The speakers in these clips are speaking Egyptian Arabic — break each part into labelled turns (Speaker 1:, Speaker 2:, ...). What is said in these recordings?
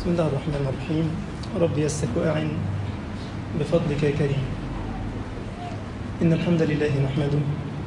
Speaker 1: بسم الله الرحمن الرحيم رب يسر وأعن بفضلك يا كريم إن الحمد لله نحمده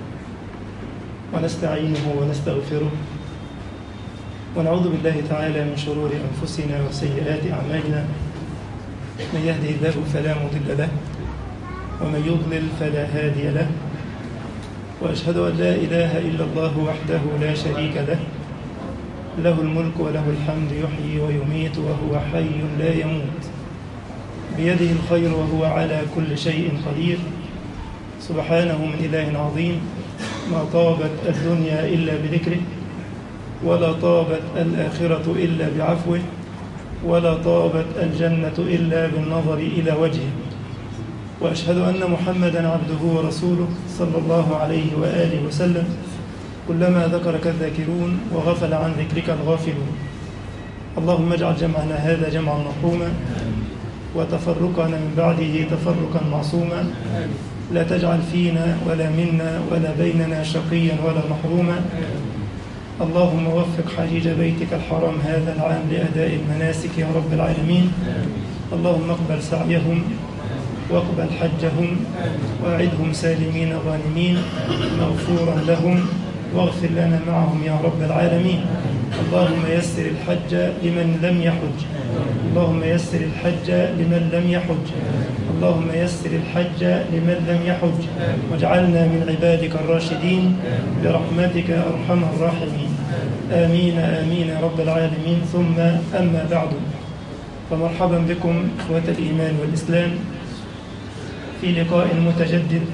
Speaker 1: ونستعينه ونستغفره ونعوذ بالله تعالى من شرور أنفسنا وسيئات أعمالنا من يهده الله فلا مضل له ومن يضلل فلا هادي له وأشهد أن لا إله إلا الله وحده لا شريك له له الملك وله الحمد يحيي ويميت وهو حي لا يموت بيده الخير وهو على كل شيء قدير سبحانه من إله عظيم ما طابت الدنيا إلا بذكره ولا طابت الآخرة إلا بعفوه ولا طابت الجنة إلا بالنظر إلى وجهه وأشهد أن محمدا عبده ورسوله صلى الله عليه وآله وسلم كلما ذكرك الذاكرون وغفل عن ذكرك الغافلون اللهم اجعل جمعنا هذا جمعا مرحوما وتفرقنا من بعده تفرقا معصوما لا تجعل فينا ولا منا ولا بيننا شقيا ولا محروما اللهم وفق حجيج بيتك الحرام هذا العام لأداء المناسك يا رب العالمين اللهم اقبل سعيهم واقبل حجهم واعدهم سالمين غانمين مغفورا لهم واغفر لنا معهم يا رب العالمين اللهم يسر الحج لمن لم يحج اللهم يسر الحج لمن لم يحج اللهم يسر الحج لمن لم يحج واجعلنا من عبادك الراشدين برحمتك أرحم الراحمين آمين آمين يا رب العالمين ثم أما بعد فمرحبا بكم إخوة الإيمان والإسلام في لقاء متجدد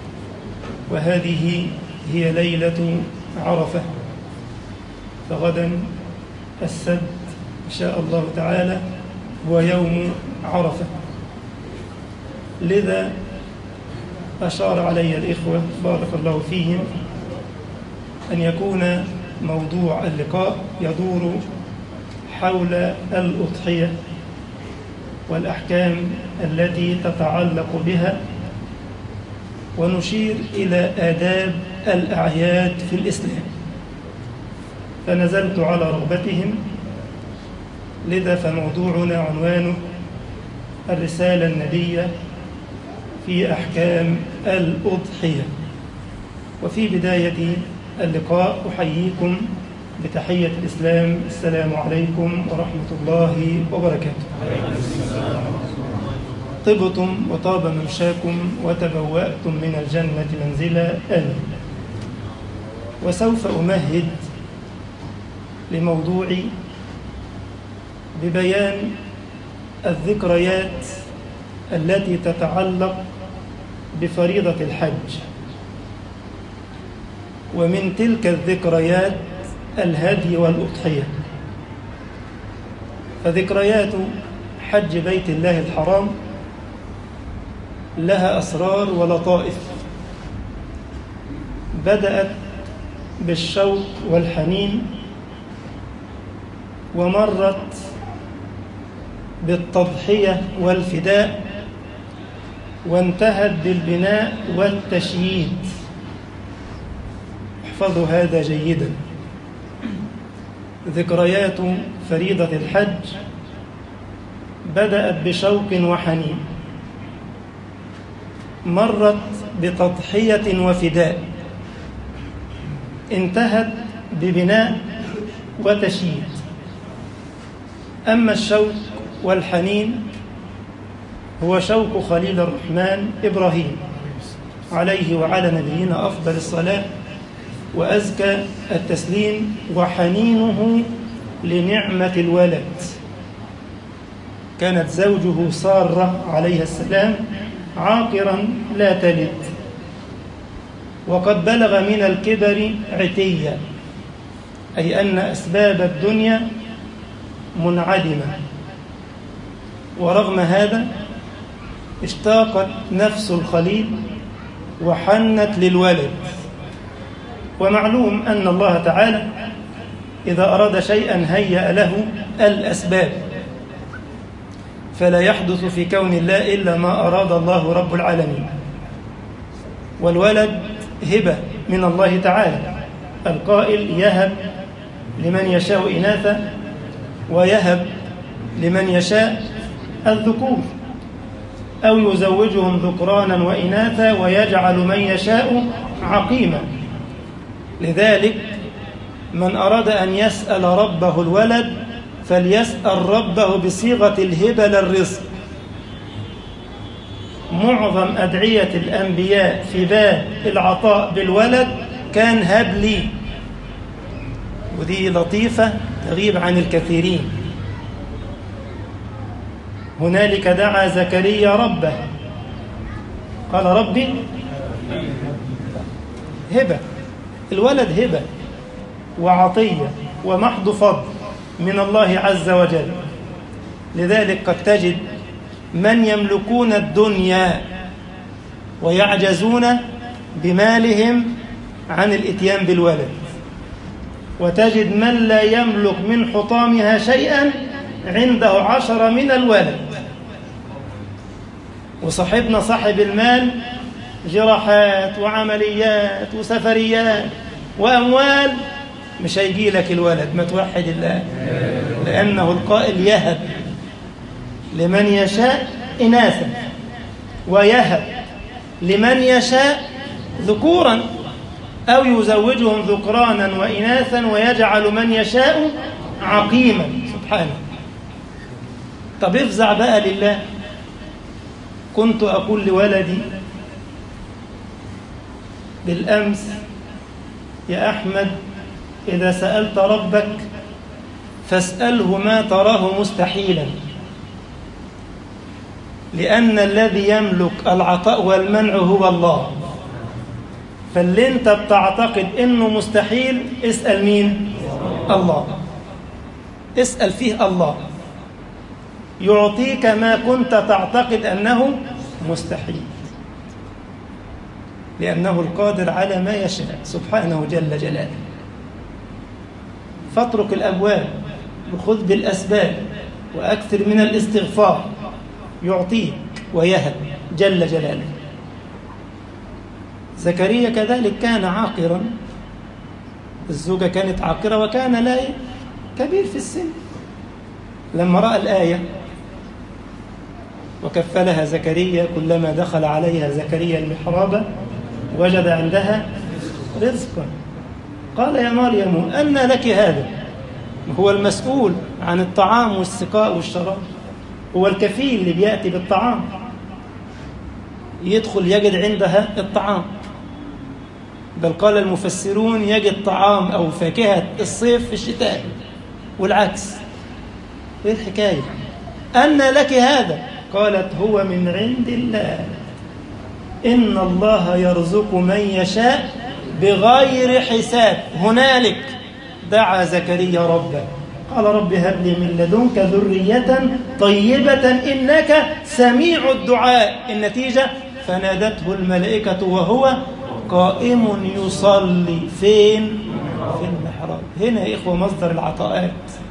Speaker 1: وهذه هي ليلة عرفة فغدا السبت إن شاء الله تعالى هو يوم عرفة لذا أشار علي الإخوة بارك الله فيهم أن يكون موضوع اللقاء يدور حول الأضحية والأحكام التي تتعلق بها ونشير إلى آداب الأعياد في الإسلام فنزلت على رغبتهم لذا فموضوعنا عنوانه الرسالة النبية في أحكام الأضحية وفي بداية اللقاء أحييكم بتحية الإسلام السلام عليكم ورحمة الله وبركاته طبتم وطاب ممشاكم وتبوأتم من الجنة منزلا آمين وسوف أمهد لموضوعي ببيان الذكريات التي تتعلق بفريضة الحج ومن تلك الذكريات الهدي والأضحية فذكريات حج بيت الله الحرام لها أسرار ولطائف بدأت بالشوق والحنين ومرت بالتضحية والفداء وانتهت بالبناء والتشييد احفظوا هذا جيدا ذكريات فريضة الحج بدأت بشوق وحنين مرت بتضحية وفداء انتهت ببناء وتشييد أما الشوق والحنين هو شوق خليل الرحمن إبراهيم عليه وعلى نبينا أفضل الصلاة وأزكى التسليم وحنينه لنعمة الولد كانت زوجه سارة عليها السلام عاقرا لا تلد وقد بلغ من الكبر عتيا أي أن أسباب الدنيا منعدمة ورغم هذا اشتاقت نفس الخليل وحنت للولد ومعلوم أن الله تعالى إذا أراد شيئا هيأ له الأسباب فلا يحدث في كون الله إلا ما أراد الله رب العالمين والولد هبة من الله تعالى القائل يهب لمن يشاء إناثا ويهب لمن يشاء الذكور أو يزوجهم ذكرانا وإناثا ويجعل من يشاء عقيما لذلك من أراد أن يسأل ربه الولد فليسأل ربه بصيغة الهبة للرزق معظم أدعية الأنبياء في باب العطاء بالولد كان هب لي ودي لطيفة تغيب عن الكثيرين هنالك دعا زكريا ربه قال ربي هبة الولد هبة وعطية ومحض فضل من الله عز وجل لذلك قد تجد من يملكون الدنيا ويعجزون بمالهم عن الاتيان بالولد وتجد من لا يملك من حطامها شيئا عنده عشرة من الولد وصاحبنا صاحب المال جراحات وعمليات وسفريات وأموال مش هيجي لك الولد ما توحد الله لأنه القائل يهب لمن يشاء إناثا ويهب لمن يشاء ذكورا أو يزوجهم ذكرانا وإناثا ويجعل من يشاء عقيما سبحانه طب افزع بقى لله كنت أقول لولدي بالأمس يا أحمد إذا سألت ربك فاسأله ما تراه مستحيلا لأن الذي يملك العطاء والمنع هو الله فاللي انت بتعتقد انه مستحيل اسأل مين الله اسأل فيه الله يعطيك ما كنت تعتقد أنه مستحيل لأنه القادر على ما يشاء سبحانه جل جلاله فاترك الأبواب وخذ بالأسباب وأكثر من الاستغفار يعطيك ويهب جل جلاله زكريا كذلك كان عاقرا الزوجة كانت عاقرة وكان لا كبير في السن لما رأى الآية وكفلها زكريا كلما دخل عليها زكريا المحراب وجد عندها رزقا قال يا مريم أن لك هذا هو المسؤول عن الطعام والسقاء والشراب هو الكفيل اللي بيأتي بالطعام يدخل يجد عندها الطعام بل قال المفسرون يجد طعام أو فاكهة الصيف في الشتاء والعكس ايه الحكاية أن لك هذا قالت هو من عند الله إن الله يرزق من يشاء بغير حساب هنالك دعا زكريا ربه قال رب هب لي من لدنك ذرية طيبة إنك سميع الدعاء النتيجة فنادته الملائكة وهو قائم يصلي فين في المحراب هنا يا إخوة مصدر العطاءات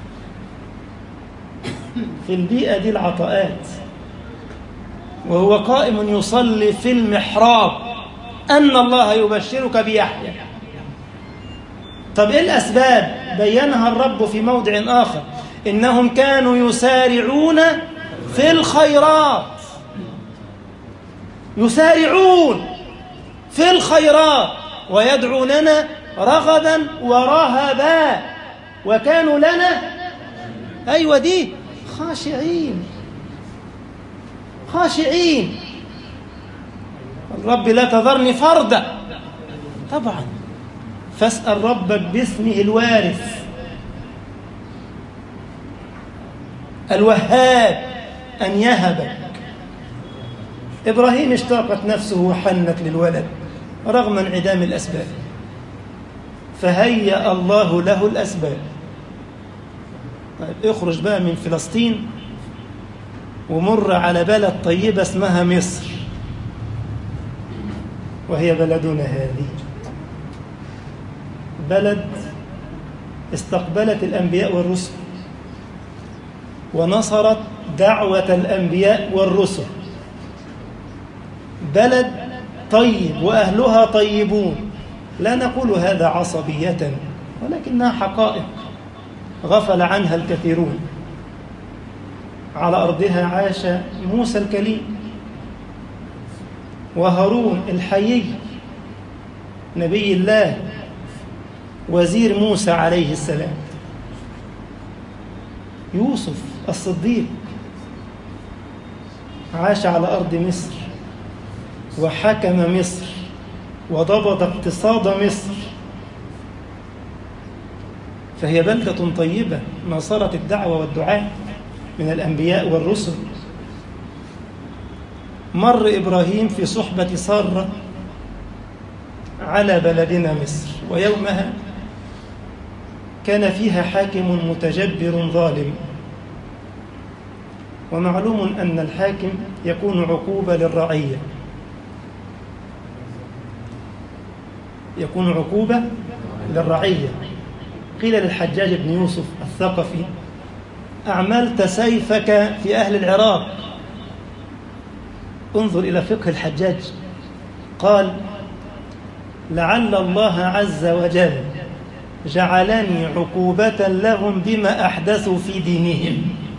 Speaker 1: في البيئة دي العطاءات وهو قائم يصلي في المحراب أن الله يبشرك بيحيى طب إيه الأسباب بينها الرب في موضع آخر إنهم كانوا يسارعون في الخيرات يسارعون في الخيرات ويدعوننا رغبا ورهبا وكانوا لنا أيوة دي خاشعين خاشعين الرب لا تذرني فردا طبعا فاسأل ربك باسمه الوارث الوهاب أن يهبك إبراهيم اشتاقت نفسه وحنت للولد رغم انعدام الأسباب فهيأ الله له الأسباب طيب اخرج بقى من فلسطين ومر على بلد طيبة اسمها مصر وهي بلدنا هذه بلد استقبلت الأنبياء والرسل ونصرت دعوة الأنبياء والرسل بلد طيب وأهلها طيبون لا نقول هذا عصبية ولكنها حقائق غفل عنها الكثيرون على أرضها عاش موسى الكليم وهارون الحيي نبي الله وزير موسى عليه السلام يوسف الصديق عاش على أرض مصر وحكم مصر وضبط اقتصاد مصر فهي بلدة طيبة ناصرت الدعوة والدعاء من الأنبياء والرسل مر إبراهيم في صحبة سارة على بلدنا مصر ويومها كان فيها حاكم متجبر ظالم ومعلوم أن الحاكم يكون عقوبة للرعية يكون عقوبة للرعية قيل للحجاج بن يوسف الثقفي أعملت سيفك في أهل العراق انظر إلى فقه الحجاج قال لعل الله عز وجل جعلني عقوبة لهم بما أحدثوا في دينهم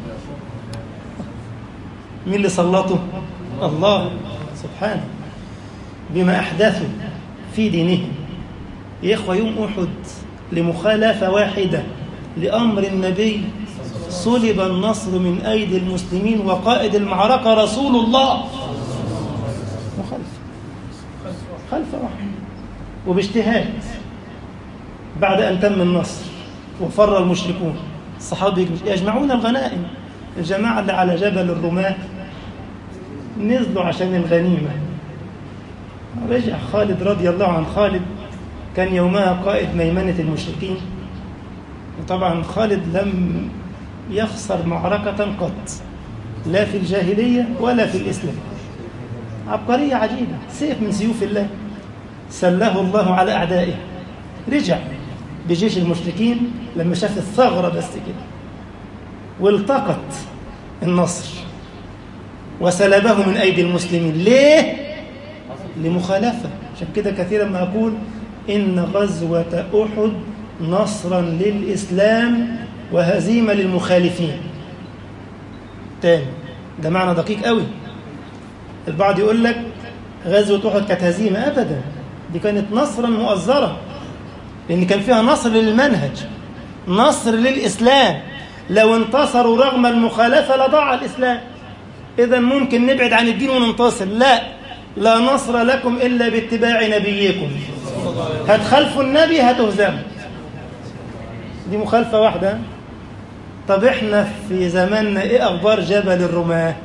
Speaker 1: مين اللي سلطه الله سبحانه بما أحدثوا في دينهم يا إخوة يوم أحد لمخالفة واحدة لأمر النبي صلب النصر من أيدي المسلمين وقائد المعركة رسول الله مخالفة خلفة واحدة وباجتهاد بعد أن تم النصر وفر المشركون الصحابة يجمعون الغنائم الجماعة اللي على جبل الرماة نزلوا عشان الغنيمة رجع خالد رضي الله عن خالد كان يومها قائد ميمنة المشركين وطبعا خالد لم يخسر معركة قط لا في الجاهلية ولا في الإسلام عبقرية عجيبة سيف من سيوف الله سله الله على أعدائه رجع بجيش المشركين لما شاف الثغرة بس كده والتقط النصر وسلبه من أيدي المسلمين ليه؟ لمخالفة عشان كده كثيرا ما أقول إن غزوة أحد نصرا للإسلام وهزيمة للمخالفين تاني ده معنى دقيق قوي البعض يقول لك غزوة أحد كانت هزيمة أبدا دي كانت نصرا مؤزرا لأن كان فيها نصر للمنهج نصر للإسلام لو انتصروا رغم المخالفة لضاع الإسلام إذا ممكن نبعد عن الدين وننتصر لا لا نصر لكم إلا باتباع نبيكم هتخالفوا النبي هتهزموا دي مخالفة واحدة طب احنا في زماننا ايه اخبار جبل الرماة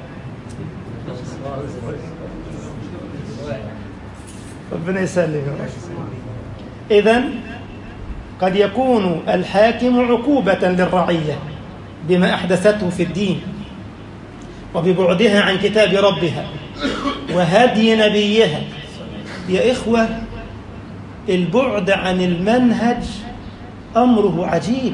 Speaker 1: ربنا يسلم اذا قد يكون الحاكم عقوبة للرعية بما أحدثته في الدين وببعدها عن كتاب ربها وهدي نبيها يا إخوة البعد عن المنهج أمره عجيب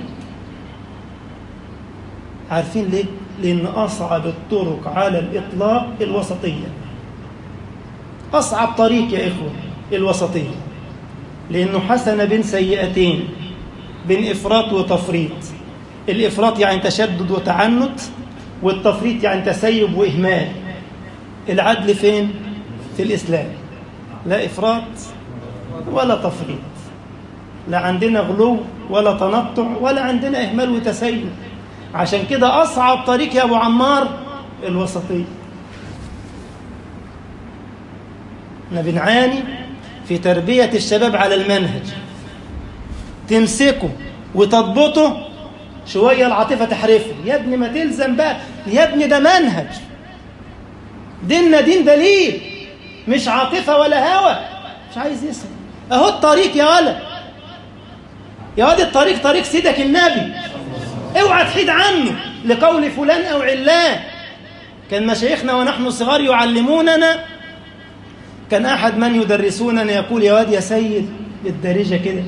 Speaker 1: عارفين ليه؟ لأن أصعب الطرق على الإطلاق الوسطية أصعب طريق يا إخوة الوسطية لأنه حسن بين سيئتين بين إفراط وتفريط الإفراط يعني تشدد وتعنت والتفريط يعني تسيب وإهمال العدل فين؟ في الإسلام لا إفراط ولا تفريط لا عندنا غلو ولا تنطع ولا عندنا إهمال وتسيب عشان كده أصعب طريق يا أبو عمار الوسطية احنا بنعاني في تربية الشباب على المنهج تمسكه وتضبطه شوية العاطفة تحرفه يا ابني ما تلزم بقى يا ابني ده منهج ديننا دين دليل مش عاطفة ولا هوى مش عايز يسمع اهو الطريق يا ولد يا واد الطريق طريق سيدك النبي اوعى تحيد عنه لقول فلان او علان كان مشايخنا ونحن صغار يعلموننا كان احد من يدرسوننا يقول يا واد يا سيد بالدارجه كده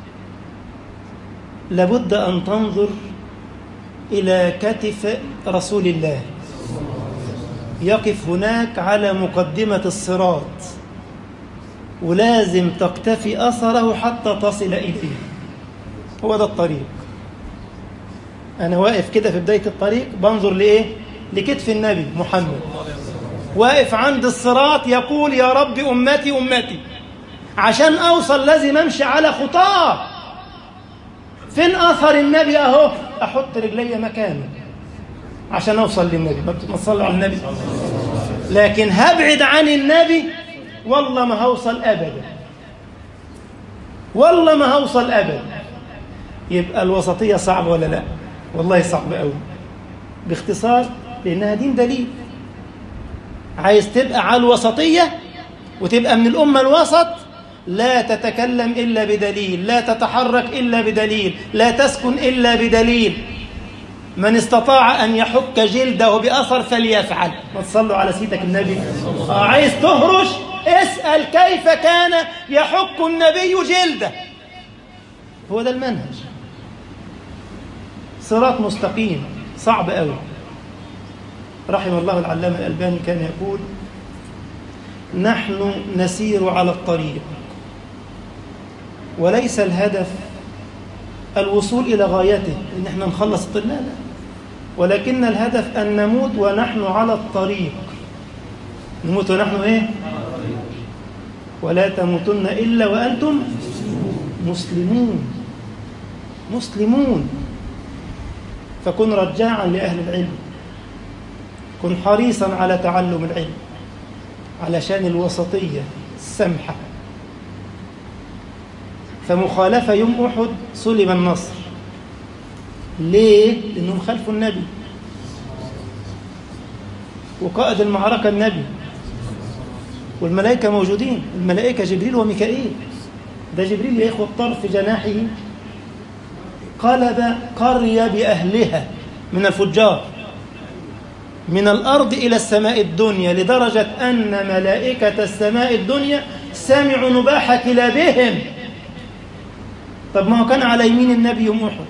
Speaker 1: لابد ان تنظر الى كتف رسول الله يقف هناك على مقدمه الصراط ولازم تقتفي اثره حتى تصل اليه هو ده الطريق أنا واقف كده في بداية الطريق بنظر لإيه؟ لكتف النبي محمد واقف عند الصراط يقول يا رب أمتي أمتي عشان أوصل لازم أمشي على خطاه فين أثر النبي أهو أحط رجلي مكانه عشان أوصل للنبي ما تصلوا على النبي لكن هبعد عن النبي والله ما هوصل أبدا والله ما هوصل أبدا يبقى الوسطية صعبة ولا لا والله صعبة قوي باختصار لأنها دين دليل عايز تبقى على الوسطية وتبقى من الأمة الوسط لا تتكلم إلا بدليل لا تتحرك إلا بدليل لا تسكن إلا بدليل من استطاع أن يحك جلده بأثر فليفعل ما تصلوا على سيدك النبي آه عايز تهرش اسأل كيف كان يحك النبي جلده هو ده المنهج صراط مستقيم صعب قوي رحم الله العلامة الألباني كان يقول نحن نسير على الطريق وليس الهدف الوصول إلى غايته إن احنا نخلص الطريق لا لا ولكن الهدف أن نموت ونحن على الطريق نموت ونحن إيه ولا تموتن إلا وأنتم مسلمون مسلمون فكن رجاعا لأهل العلم كن حريصا على تعلم العلم علشان الوسطية السمحة فمخالفة يوم أحد سلب النصر ليه؟ لأنهم خلفوا النبي وقائد المعركة النبي والملائكة موجودين الملائكة جبريل وميكائيل ده جبريل يا إخوة طرف جناحه قلب قرية بأهلها من الفجار من الأرض إلى السماء الدنيا لدرجة أن ملائكة السماء الدنيا سمعوا نباح كلابهم طب ما هو كان على يمين النبي يوم أحد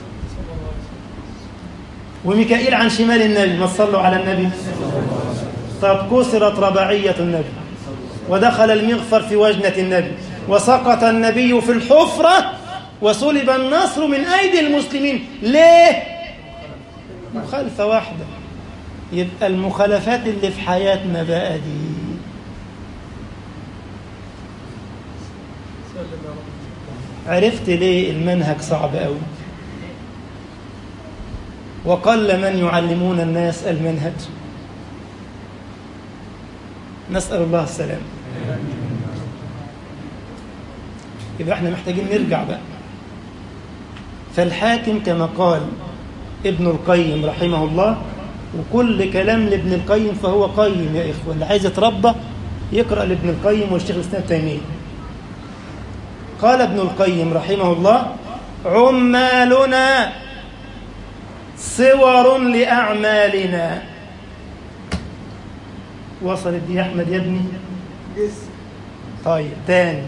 Speaker 1: وميكائيل عن شمال النبي ما صلوا على النبي طب كسرت رباعية النبي ودخل المغفر في وجنة النبي وسقط النبي في الحفرة وسلب النصر من أيدي المسلمين ليه؟ مخالفة واحدة يبقى المخالفات اللي في حياتنا بقى دي عرفت ليه المنهج صعب قوي وقل من يعلمون الناس المنهج نسأل الله السلام يبقى احنا محتاجين نرجع بقى فالحاكم كما قال ابن القيم رحمه الله وكل كلام لابن القيم فهو قيم يا إخوة اللي عايز يتربى يقرأ لابن القيم والشيخ الإسلام تيمية قال ابن القيم رحمه الله عمالنا صور لأعمالنا وصلت دي يا أحمد يا ابني طيب تاني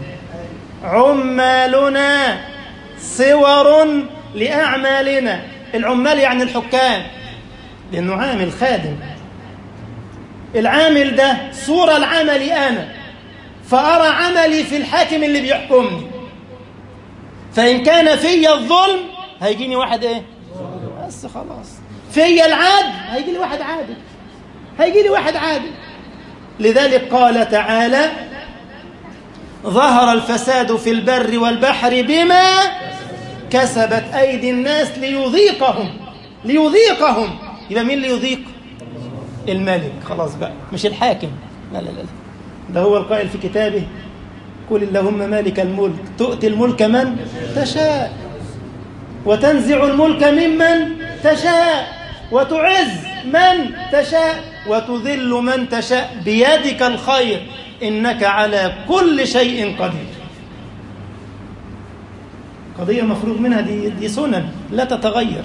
Speaker 1: عمالنا صور لأعمالنا العمال يعني الحكام لأنه عامل خادم العامل ده صورة العمل أنا فأرى عملي في الحاكم اللي بيحكمني فإن كان في الظلم هيجيني واحد إيه بس خلاص في العدل هيجي لي واحد عادل هيجي لي واحد عادل لذلك قال تعالى ظهر الفساد في البر والبحر بما كسبت أيدي الناس ليذيقهم ليذيقهم يبقى مين اللي يذيق الملك خلاص بقى مش الحاكم لا لا لا ده هو القائل في كتابه قل اللهم مالك الملك تؤتي الملك من تشاء وتنزع الملك ممن تشاء وتعز من تشاء وتذل من تشاء بيدك الخير إنك على كل شيء قدير قضية مفروغ منها دي, دي سنن لا تتغير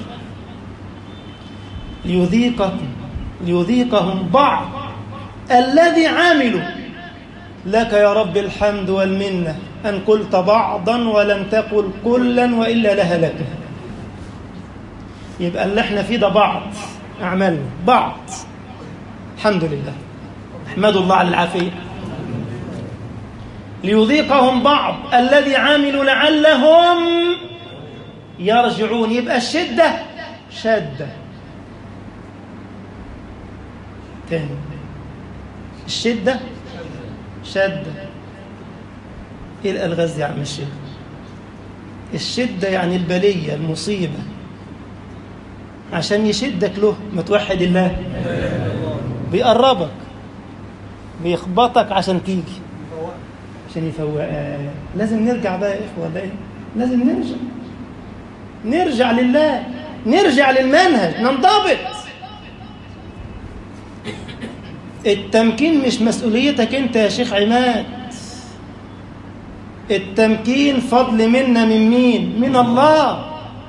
Speaker 1: ليذيقهم ليذيقهم بعض الذي عملوا لك يا رب الحمد والمنة أن قلت بعضا ولم تقل كلا وإلا لها لك يبقى اللي احنا فيه ده بعض أعمالنا بعض الحمد لله احمدوا الله على العافية ليذيقهم بعض الذي عملوا لعلهم يرجعون يبقى الشدة شدة تاني الشدة شدة ايه الالغاز دي يا عم الشيخ الشدة يعني البلية المصيبة عشان يشدك له ما توحد الله بيقربك بيخبطك عشان تيجي عشان يفوقك لازم نرجع بقى يا اخوه ولا ايه لازم نرجع نرجع لله نرجع للمنهج ننضبط التمكين مش مسؤوليتك انت يا شيخ عماد التمكين فضل منا من مين من الله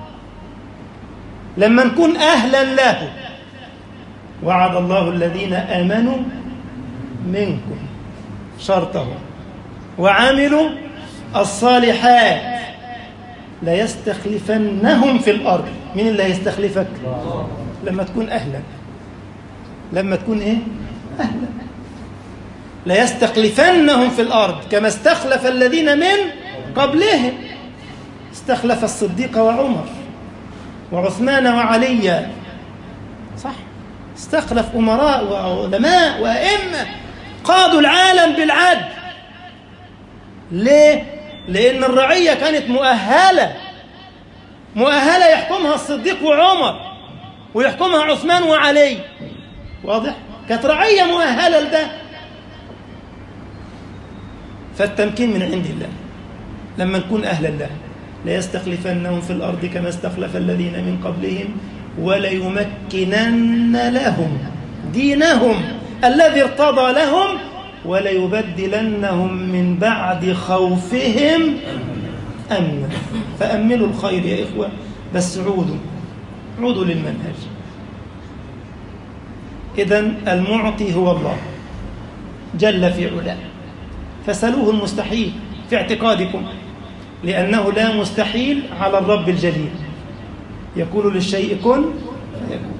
Speaker 1: لما نكون اهلا له وعد الله الذين امنوا منكم شرطه وعملوا الصالحات ليستخلفنهم في الارض مين اللي هيستخلفك لما تكون اهلا لما تكون ايه اهلا ليستخلفنهم في الارض كما استخلف الذين من قبلهم استخلف الصديق وعمر وعثمان وعليا صح استخلف امراء وعلماء وائمه قادوا العالم بالعدل ليه لان الرعيه كانت مؤهله مؤهله يحكمها الصديق وعمر ويحكمها عثمان وعلي واضح كانت رعيه مؤهله لده فالتمكين من عند الله لما نكون اهلا له ليستخلفنهم في الارض كما استخلف الذين من قبلهم وليمكنن لهم دينهم الذي ارتضى لهم وليبدلنهم من بعد خوفهم امنا فاملوا الخير يا اخوه بس عودوا عودوا للمنهج اذا المعطي هو الله جل في علاه فسلوه المستحيل في اعتقادكم لأنه لا مستحيل على الرب الجليل يقول للشيء كن فيكون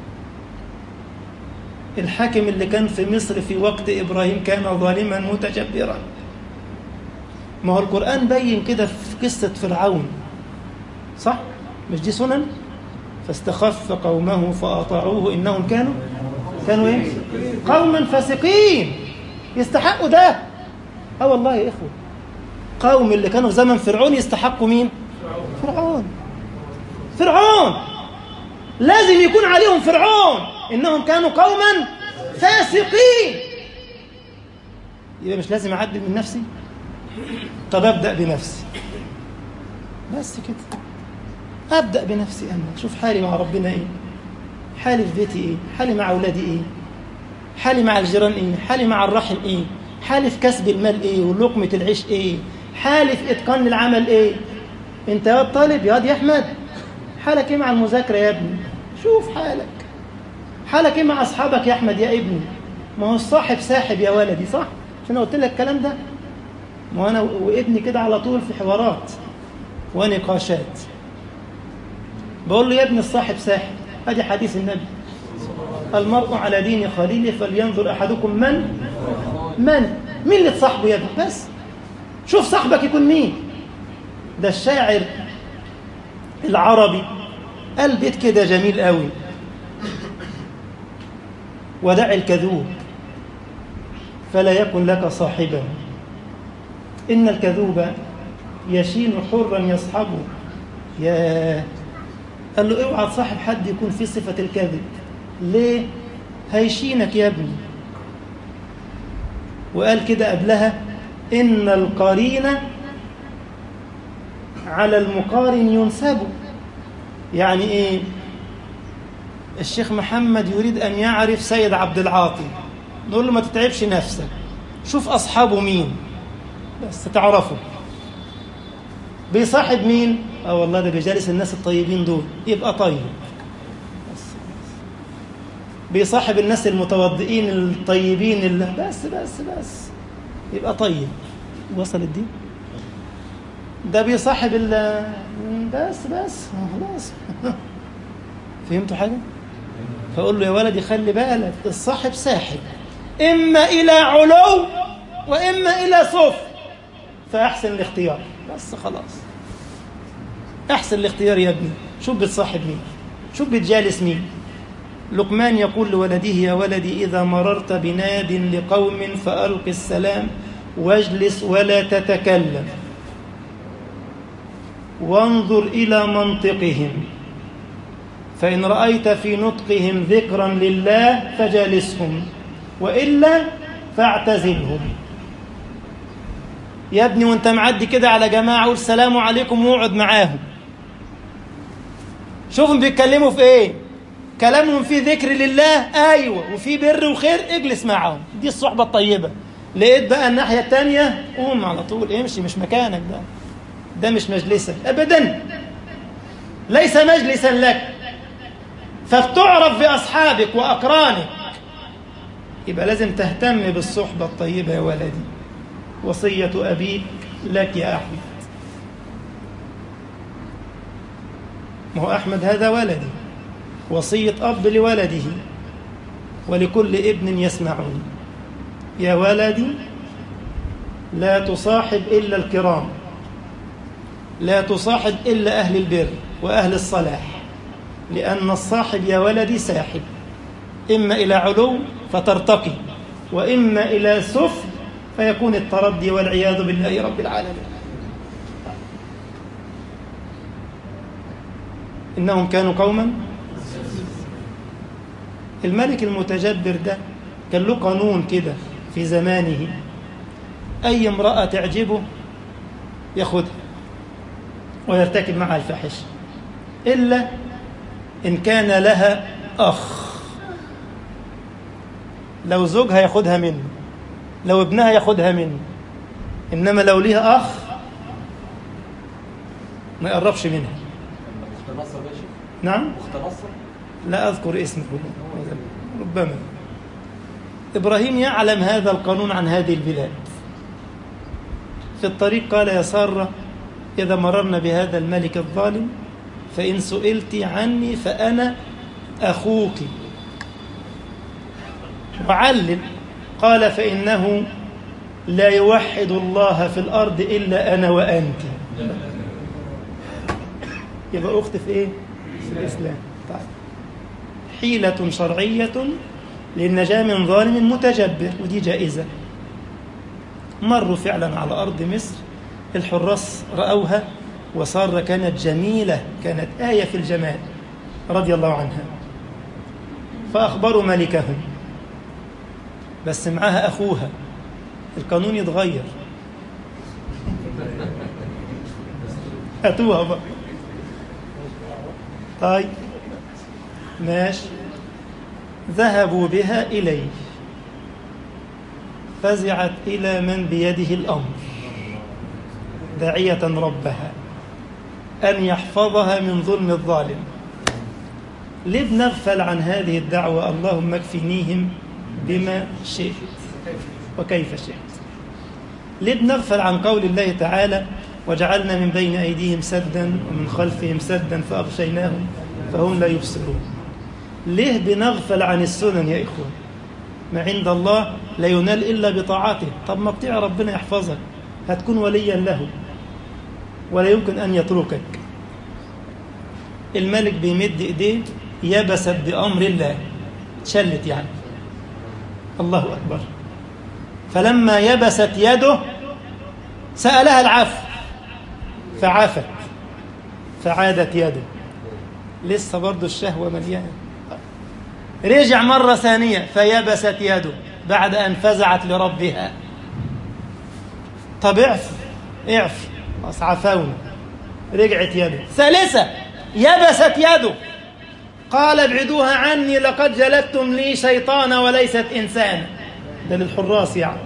Speaker 1: الحاكم اللي كان في مصر في وقت إبراهيم كان ظالما متجبرا ما هو القرآن بين كده في قصة فرعون صح؟ مش دي سنن؟ فاستخف قومه فأطاعوه إنهم كانوا كانوا إيه؟ قوما فاسقين يستحقوا ده اه والله يا اخوه قوم اللي كانوا في زمن فرعون يستحقوا مين فرعون فرعون لازم يكون عليهم فرعون انهم كانوا قوما فاسقين يبقى مش لازم اعدل من نفسي طب ابدا بنفسي بس كده ابدا بنفسي انا شوف حالي مع ربنا ايه حالي في بيتي ايه حالي مع اولادي ايه حالي مع الجيران ايه حالي مع الرحم ايه حالي في كسب المال ايه ولقمة العيش ايه حالي في اتقان العمل ايه انت يا طالب يا يا احمد حالك ايه مع المذاكرة يا ابني شوف حالك حالك ايه مع اصحابك يا احمد يا ابني ما هو الصاحب ساحب يا ولدي صح مش انا قلت لك الكلام ده ما انا وابني كده على طول في حوارات ونقاشات بقول له يا ابني الصاحب ساحب ادي حديث النبي المرء على دين خليله فلينظر احدكم من من مين اللي تصاحبه يا ابني بس شوف صاحبك يكون مين ده الشاعر العربي قال بيت كده جميل قوي ودع الكذوب فلا يكن لك صاحبا إن الكذوب يشين حرا يصحبه يا قال له اوعى تصاحب حد يكون فيه صفة الكذب ليه هيشينك يا ابني وقال كده قبلها إن القرين على المقارن ينسب يعني إيه الشيخ محمد يريد أن يعرف سيد عبد العاطي نقول له ما تتعبش نفسك شوف أصحابه مين بس تعرفه بيصاحب مين اه والله ده بيجالس الناس الطيبين دول يبقى طيب بس بيصاحب الناس المتوضئين الطيبين اللي بس بس بس يبقى طيب وصلت دي ده بيصاحب ال بس بس خلاص فهمتوا حاجة؟ فأقول له يا ولدي خلي بالك الصاحب ساحب إما إلى علو وإما إلى سفل فأحسن الاختيار بس خلاص أحسن الاختيار يا ابني شوف بتصاحب مين شوف بتجالس مين لقمان يقول لولده يا ولدي إذا مررت بناد لقوم فألق السلام واجلس ولا تتكلم وانظر إلى منطقهم فإن رأيت في نطقهم ذكرا لله فجالسهم وإلا فاعتزلهم يا ابني وانت معدي كده على جماعة قول السلام عليكم واقعد معاهم شوفهم بيتكلموا في ايه كلامهم فيه ذكر لله ايوه وفي بر وخير اجلس معهم دي الصحبة الطيبة لقيت بقى الناحية التانية قوم على طول امشي مش مكانك ده ده مش مجلسك ابدا ليس مجلسا لك فبتعرف بأصحابك وأقرانك يبقى لازم تهتم بالصحبة الطيبة يا ولدي وصية أبيك لك يا أحمد ما هو أحمد هذا ولدي وصية أب لولده ولكل ابن يسمعون يا ولدي لا تصاحب إلا الكرام لا تصاحب إلا أهل البر وأهل الصلاح لأن الصاحب يا ولدي ساحب إما إلى علو فترتقي وإما إلى سفل فيكون التردي والعياذ بالله رب العالمين إنهم كانوا قوما الملك المتجبر ده كان له قانون كده في زمانه أي امرأة تعجبه ياخدها ويرتكب معها الفاحشة إلا إن كان لها أخ لو زوجها ياخدها منه لو ابنها ياخدها منه إنما لو ليها أخ ما يقربش منها
Speaker 2: مختنصة ماشي
Speaker 1: نعم
Speaker 2: مختنصة
Speaker 1: لا أذكر اسمه ربما إبراهيم يعلم هذا القانون عن هذه البلاد في الطريق قال يا سارة إذا مررنا بهذا الملك الظالم فإن سئلت عني فأنا أخوك وعلل قال فإنه لا يوحد الله في الأرض إلا أنا وأنت يبقى أخت في إيه؟ في الإسلام طيب حيلة شرعية للنجاة من ظالم متجبر ودي جائزة مروا فعلا على أرض مصر الحراس رأوها وسارة كانت جميلة كانت آية في الجمال رضي الله عنها فأخبروا ملكهم بس معاها أخوها القانون يتغير هاتوها بقى طيب ماشي ذهبوا بها إليه فزعت إلى من بيده الأمر داعية ربها أن يحفظها من ظلم الظالم ليه بنغفل عن هذه الدعوة اللهم اكفنيهم بما شئت وكيف شئت ليه بنغفل عن قول الله تعالى وجعلنا من بين أيديهم سدا ومن خلفهم سدا فأغشيناهم فهم لا يبصرون ليه بنغفل عن السنن يا إخوان ما عند الله لا ينال إلا بطاعته طب ما تطيع ربنا يحفظك هتكون وليا له ولا يمكن أن يتركك الملك بيمد إيديه يبست بأمر الله تشلت يعني الله أكبر فلما يبست يده سألها العفو فعفت فعادت يده لسه برضه الشهوة مليانة رجع مرة ثانية فيبست يده بعد أن فزعت لربها طب اعف اعف خلاص عفونا رجعت يده ثالثة يبست يده قال ابعدوها عني لقد جلدتم لي شيطانا وليست إنسانا ده للحراس يعني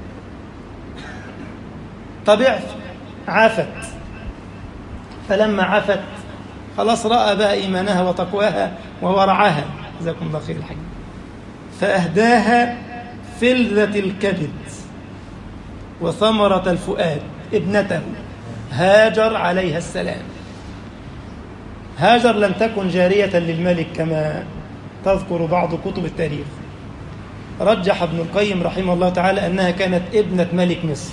Speaker 1: طب اعف عافت فلما عفت خلاص رأى بقى إيمانها وتقواها وورعها جزاكم الله خير الحاج فأهداها فلذة الكبد وثمرة الفؤاد ابنته هاجر عليها السلام هاجر لم تكن جارية للملك كما تذكر بعض كتب التاريخ رجح ابن القيم رحمه الله تعالى أنها كانت ابنة ملك مصر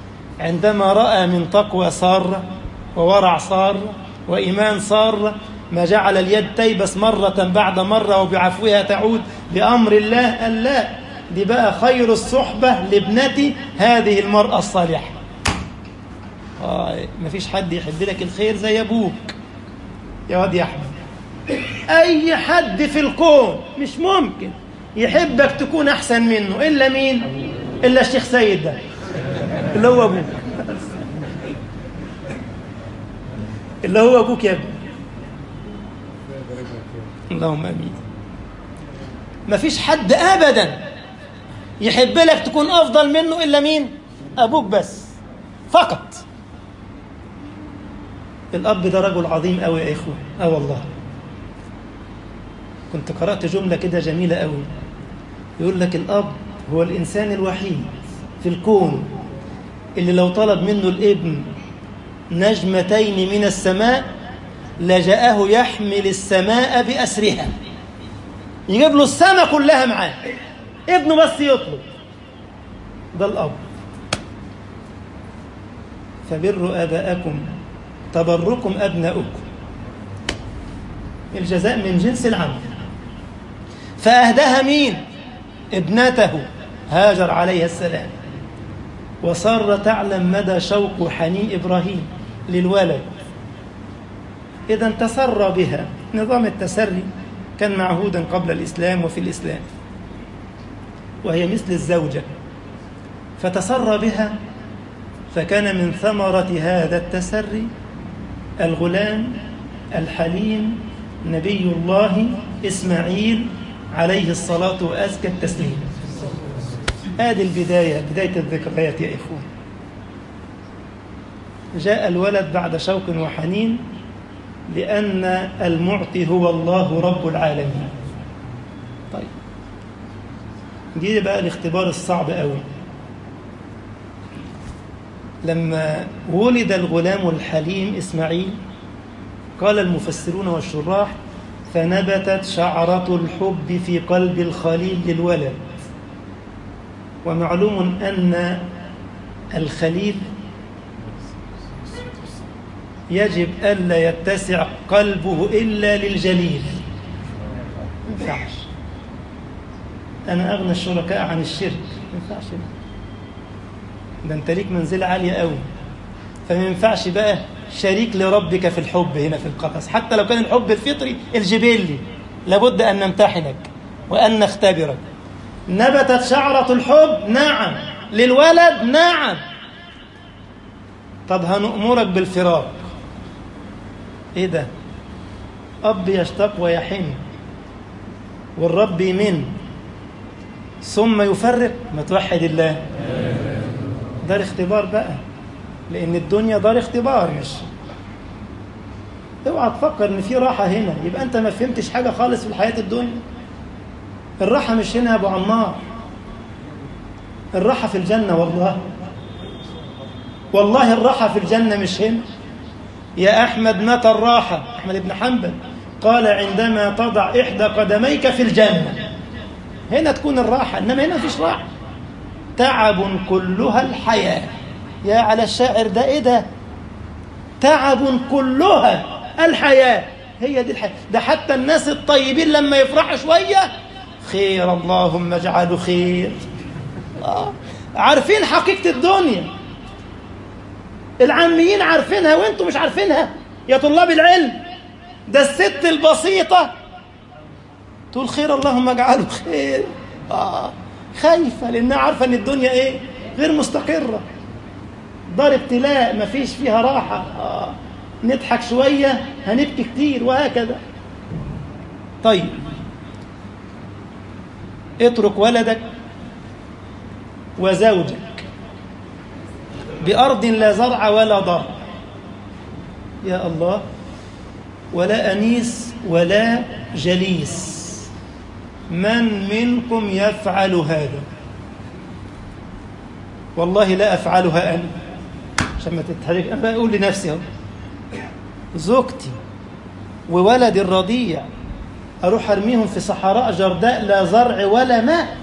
Speaker 1: عندما رأى من تقوى سارة وورع سارة وإيمان سارة ما جعل اليد تيبس مرة بعد مرة وبعفوها تعود بأمر الله قال لا دي بقى خير الصحبة لابنتي هذه المرأة الصالحة آه مفيش حد يحب لك الخير زي أبوك يا واد يا أحمد أي حد في الكون مش ممكن يحبك تكون أحسن منه إلا مين؟ إلا الشيخ سيد ده اللي هو أبوك اللي هو أبوك يا ابني اللهم امين مفيش حد ابدا يحب لك تكون افضل منه الا مين ابوك بس فقط الاب ده رجل عظيم قوي يا اخوه اه والله كنت قرات جمله كده جميله قوي يقول لك الاب هو الانسان الوحيد في الكون اللي لو طلب منه الابن نجمتين من السماء لجاءه يحمل السماء بأسرها يجيب له السماء كلها معاه ابنه بس يطلب ده الأب فبروا آباءكم تبركم أبناؤكم الجزاء من جنس العمل فأهداها مين ابنته هاجر عليها السلام وصار تعلم مدى شوق وحنين إبراهيم للولد إذا تسرى بها نظام التسري كان معهودا قبل الإسلام وفي الإسلام وهي مثل الزوجة فتسرى بها فكان من ثمرة هذا التسري الغلام الحليم نبي الله إسماعيل عليه الصلاة وأزكى التسليم هذه البداية بداية الذكريات يا إخوان جاء الولد بعد شوق وحنين لأن المعطي هو الله رب العالمين طيب دي بقى الاختبار الصعب قوي لما ولد الغلام الحليم إسماعيل قال المفسرون والشراح فنبتت شعرة الحب في قلب الخليل للولد ومعلوم أن الخليل يجب ألا يتسع قلبه إلا للجليل ما ينفعش أنا أغنى الشركاء عن الشرك ما ينفعش ده أنت ليك منزلة عالية قوي فما ينفعش بقى شريك لربك في الحب هنا في القفص حتى لو كان الحب الفطري الجبلي لابد أن نمتحنك وأن نختبرك نبتت شعرة الحب نعم للولد نعم طب هنأمرك بالفراق ايه ده اب يشتاق ويحن والرب يمن ثم يفرق ما توحد الله دار اختبار بقى لان الدنيا دار اختبار مش اوعى تفكر ان في راحه هنا يبقى انت ما فهمتش حاجه خالص في الحياه الدنيا الراحه مش هنا يا ابو عمار الراحه في الجنه والله والله الراحه في الجنه مش هنا يا أحمد متى الراحة أحمد بن حنبل قال عندما تضع إحدى قدميك في الجنة هنا تكون الراحة إنما هنا مفيش راحة تعب كلها الحياة يا على الشاعر ده إيه ده تعب كلها الحياة هي دي الحياة ده حتى الناس الطيبين لما يفرحوا شوية خير اللهم اجعله خير آه. عارفين حقيقة الدنيا العاميين عارفينها وانتم مش عارفينها يا طلاب العلم ده الست البسيطة تقول خير اللهم اجعله خير آه. خايفة لأنها عارفة أن الدنيا إيه غير مستقرة دار ابتلاء مفيش فيها راحة آه. نضحك شوية هنبكي كتير وهكذا طيب اترك ولدك وزوجك بأرض لا زرع ولا ضر يا الله ولا أنيس ولا جليس من منكم يفعل هذا والله لا أفعلها أنا عشان ما تتحرك أنا بقول لنفسي اهو زوجتي وولدي الرضيع أروح أرميهم في صحراء جرداء لا زرع ولا ماء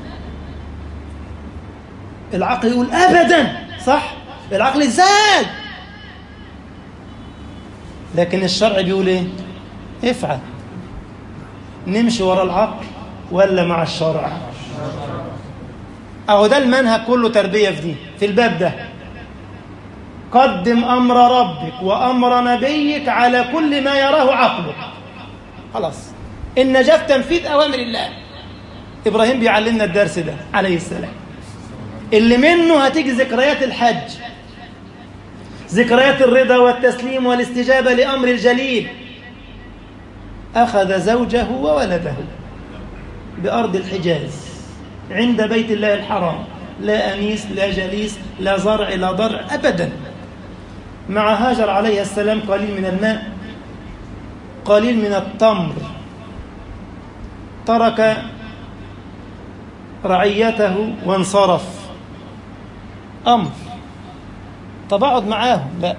Speaker 1: العقل يقول أبدا صح العقل ازاي لكن الشرع بيقول ايه افعل نمشي ورا العقل ولا مع الشرع اهو ده المنهج كله تربيه في دي في الباب ده قدم امر ربك وامر نبيك على كل ما يراه عقلك خلاص النجاة في تنفيذ اوامر الله ابراهيم بيعلمنا الدرس ده عليه السلام اللي منه هتيجي ذكريات الحج ذكريات الرضا والتسليم والاستجابه لامر الجليل اخذ زوجه وولده بارض الحجاز عند بيت الله الحرام لا انيس لا جليس لا زرع لا ضرع ابدا مع هاجر عليه السلام قليل من الماء قليل من التمر ترك رعيته وانصرف امر طب اقعد معاهم لا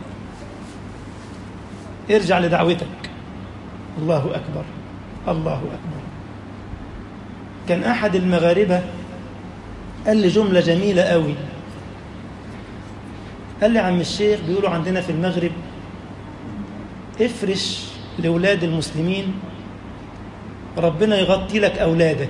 Speaker 1: ارجع لدعوتك الله اكبر الله اكبر كان احد المغاربه قال لي جمله جميله قوي قال لي عم الشيخ بيقولوا عندنا في المغرب افرش لاولاد المسلمين ربنا يغطي لك اولادك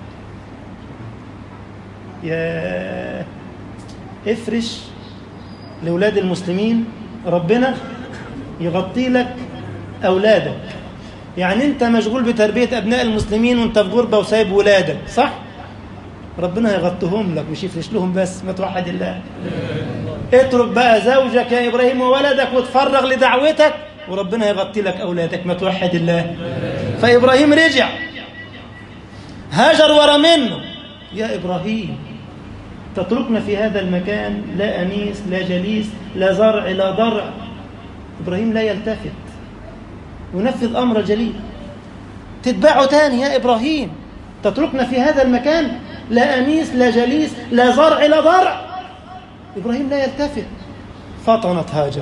Speaker 1: يا افرش لاولاد المسلمين ربنا يغطي لك اولادك يعني انت مشغول بتربيه ابناء المسلمين وانت في غربه وسايب ولادك صح ربنا يغطيهم لك مش يفرش لهم بس ما توحد الله اترك بقى زوجك يا ابراهيم وولدك وتفرغ لدعوتك وربنا يغطي لك اولادك ما توحد الله فابراهيم رجع هاجر ورا منه يا ابراهيم تتركنا في هذا المكان لا انيس لا جليس لا زرع لا ضرع ابراهيم لا يلتفت ونفذ امر جليل تتبعه تاني يا ابراهيم تتركنا في هذا المكان لا انيس لا جليس لا زرع لا ضرع ابراهيم لا يلتفت فطنت هاجر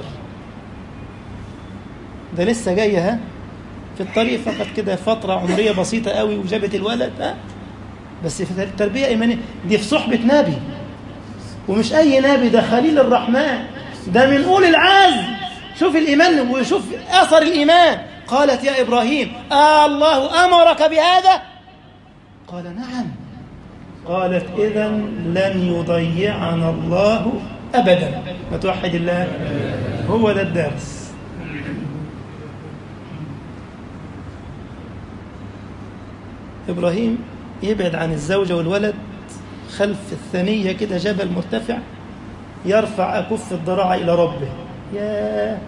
Speaker 1: ده لسه جايه ها في الطريق فقط كده فترة عمرية بسيطة قوي وجابت الولد ها بس في التربية إيمانية دي في صحبة نبي ومش أي نبي ده خليل الرحمن ده من أولي العزم شوف الإيمان وشوف أثر الإيمان قالت يا إبراهيم آه الله أمرك بهذا قال نعم قالت إذا لن يضيعنا الله أبدا ما توحد الله هو ده الدرس إبراهيم يبعد عن الزوجة والولد خلف الثنية كده جبل مرتفع يرفع أكف الضراعة إلى ربه يا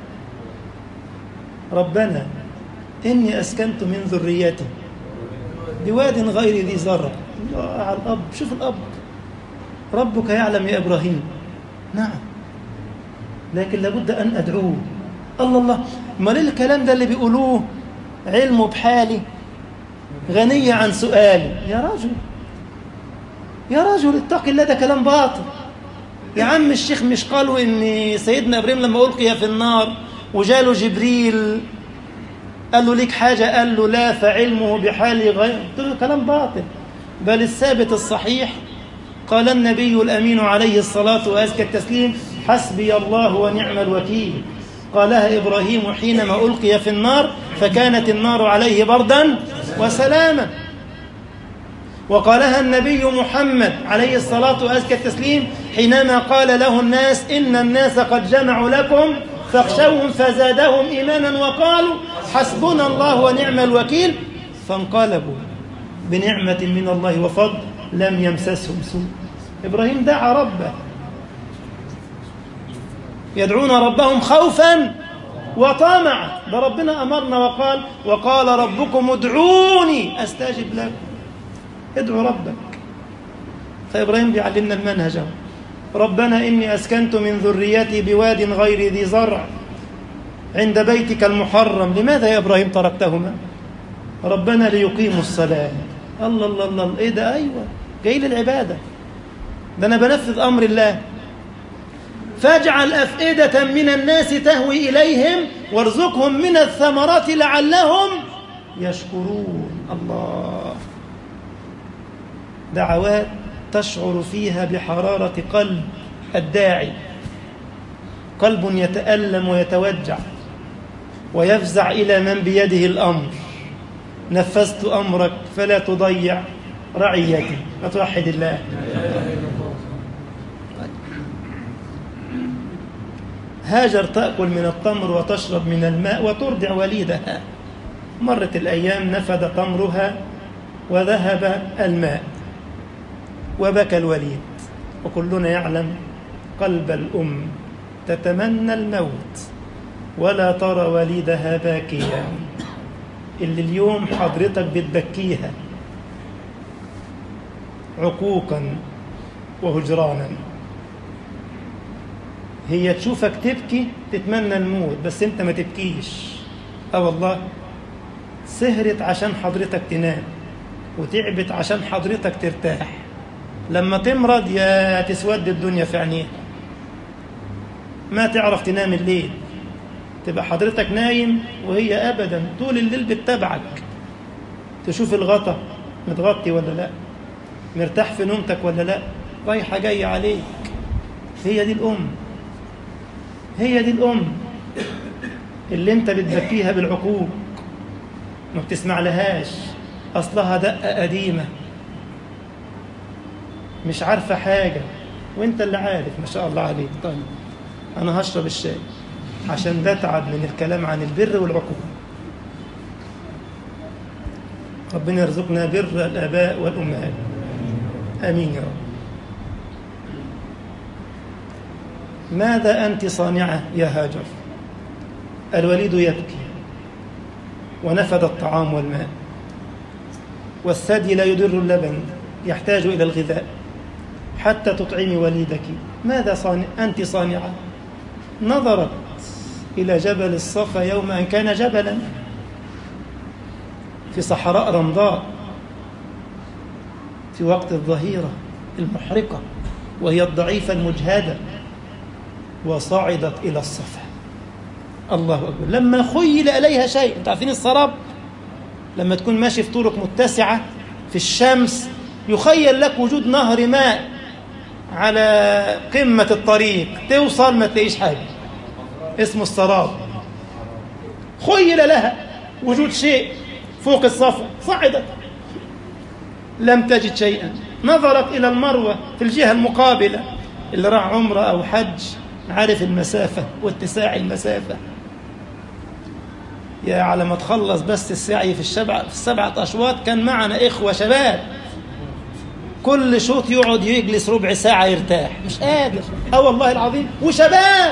Speaker 1: ربنا إني أسكنت من ذريتي بواد غير ذي زرع الله على الأب شوف الأب ربك يعلم يا إبراهيم نعم لكن لابد أن أدعوه الله الله ما ليه الكلام ده اللي بيقولوه علمه بحالي غنية عن سؤالي يا رجل يا رجل اتق الله ده كلام باطل يا عم الشيخ مش قالوا ان سيدنا ابراهيم لما القي في النار وجاله جبريل قال له ليك حاجه قال له لا فعلمه بحال غير قلت له كلام باطل بل الثابت الصحيح قال النبي الامين عليه الصلاه وازكى التسليم حسبي الله ونعم الوكيل قالها ابراهيم حينما القي في النار فكانت النار عليه بردا وسلاما وقالها النبي محمد عليه الصلاة وأزكى التسليم حينما قال له الناس إن الناس قد جمعوا لكم فاخشوهم فزادهم إيمانا وقالوا حسبنا الله ونعم الوكيل فانقلبوا بنعمة من الله وفضل لم يمسسهم سوء إبراهيم دعا ربه يدعون ربهم خوفا وطمعا ده ربنا أمرنا وقال وقال ربكم ادعوني أستجب لكم ادعو ربك فإبراهيم بيعلمنا المنهج اهو. ربنا إني أسكنت من ذريتي بواد غير ذي زرع عند بيتك المحرم لماذا يا إبراهيم تركتهما ربنا ليقيموا الصلاة الله الله الله إيه ده أيوة جاي للعبادة ده أنا بنفذ أمر الله فاجعل أفئدة من الناس تهوي إليهم وارزقهم من الثمرات لعلهم يشكرون الله دعوات تشعر فيها بحرارة قلب الداعي قلب يتألم ويتوجع ويفزع إلى من بيده الأمر نفذت أمرك فلا تضيع رعيتي ما توحد الله هاجر تأكل من التمر وتشرب من الماء وترضع وليدها مرت الأيام نفد تمرها وذهب الماء وبكى الوليد وكلنا يعلم قلب الأم تتمنى الموت ولا ترى وليدها باكيا اللي اليوم حضرتك بتبكيها عقوقا وهجرانا هي تشوفك تبكي تتمنى الموت بس انت ما تبكيش اه والله سهرت عشان حضرتك تنام وتعبت عشان حضرتك ترتاح لما تمرض يا تسود الدنيا في عينيها ما تعرف تنام الليل تبقى حضرتك نايم وهي ابدا طول الليل بتتابعك تشوف الغطا متغطي ولا لا مرتاح في نومتك ولا لا رايحه جايه عليك هي دي الام هي دي الام اللي انت بتبكيها بالعقوق ما بتسمع لهاش اصلها دقه قديمه مش عارفه حاجه وانت اللي عارف ما شاء الله عليك طيب انا هشرب الشاي عشان بتعب من الكلام عن البر والعقوق ربنا يرزقنا بر الاباء والامهات امين يا رب ماذا انت صانعه يا هاجر الوليد يبكي ونفد الطعام والماء والثدي لا يدر اللبن يحتاج الى الغذاء حتى تطعمي وليدك ماذا صانع انت صانعه نظرت الى جبل الصفا يوم ان كان جبلا في صحراء رمضاء في وقت الظهيره المحرقه وهي الضعيفه المجهده وصعدت الى الصفا الله اكبر لما خيل اليها شيء انتوا عارفين السراب لما تكون ماشي في طرق متسعه في الشمس يخيل لك وجود نهر ماء على قمه الطريق توصل ما تلاقيش حاجه اسمه السراب خيل لها وجود شيء فوق الصفا صعدت لم تجد شيئا نظرت الى المروه في الجهه المقابله اللي راح عمره او حج عارف المسافه واتساع المسافه يا على ما تخلص بس السعي في السبعة في السبعة أشواط كان معنا إخوة شباب كل شوط يقعد يجلس ربع ساعة يرتاح مش قادر اه والله العظيم وشباب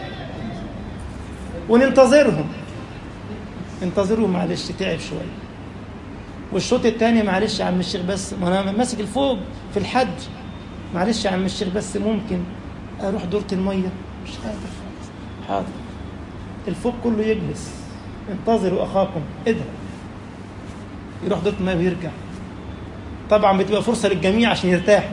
Speaker 1: وننتظرهم انتظرهم معلش تعب شوية والشوط الثاني معلش يا عم الشيخ بس ما انا ماسك الفوق في الحج معلش يا عم الشيخ بس ممكن اروح دورة المية مش قادر حاضر الفوق كله يجلس انتظروا اخاكم اذهب يروح دورة المية ويرجع طبعا بتبقى فرصة للجميع عشان يرتاحوا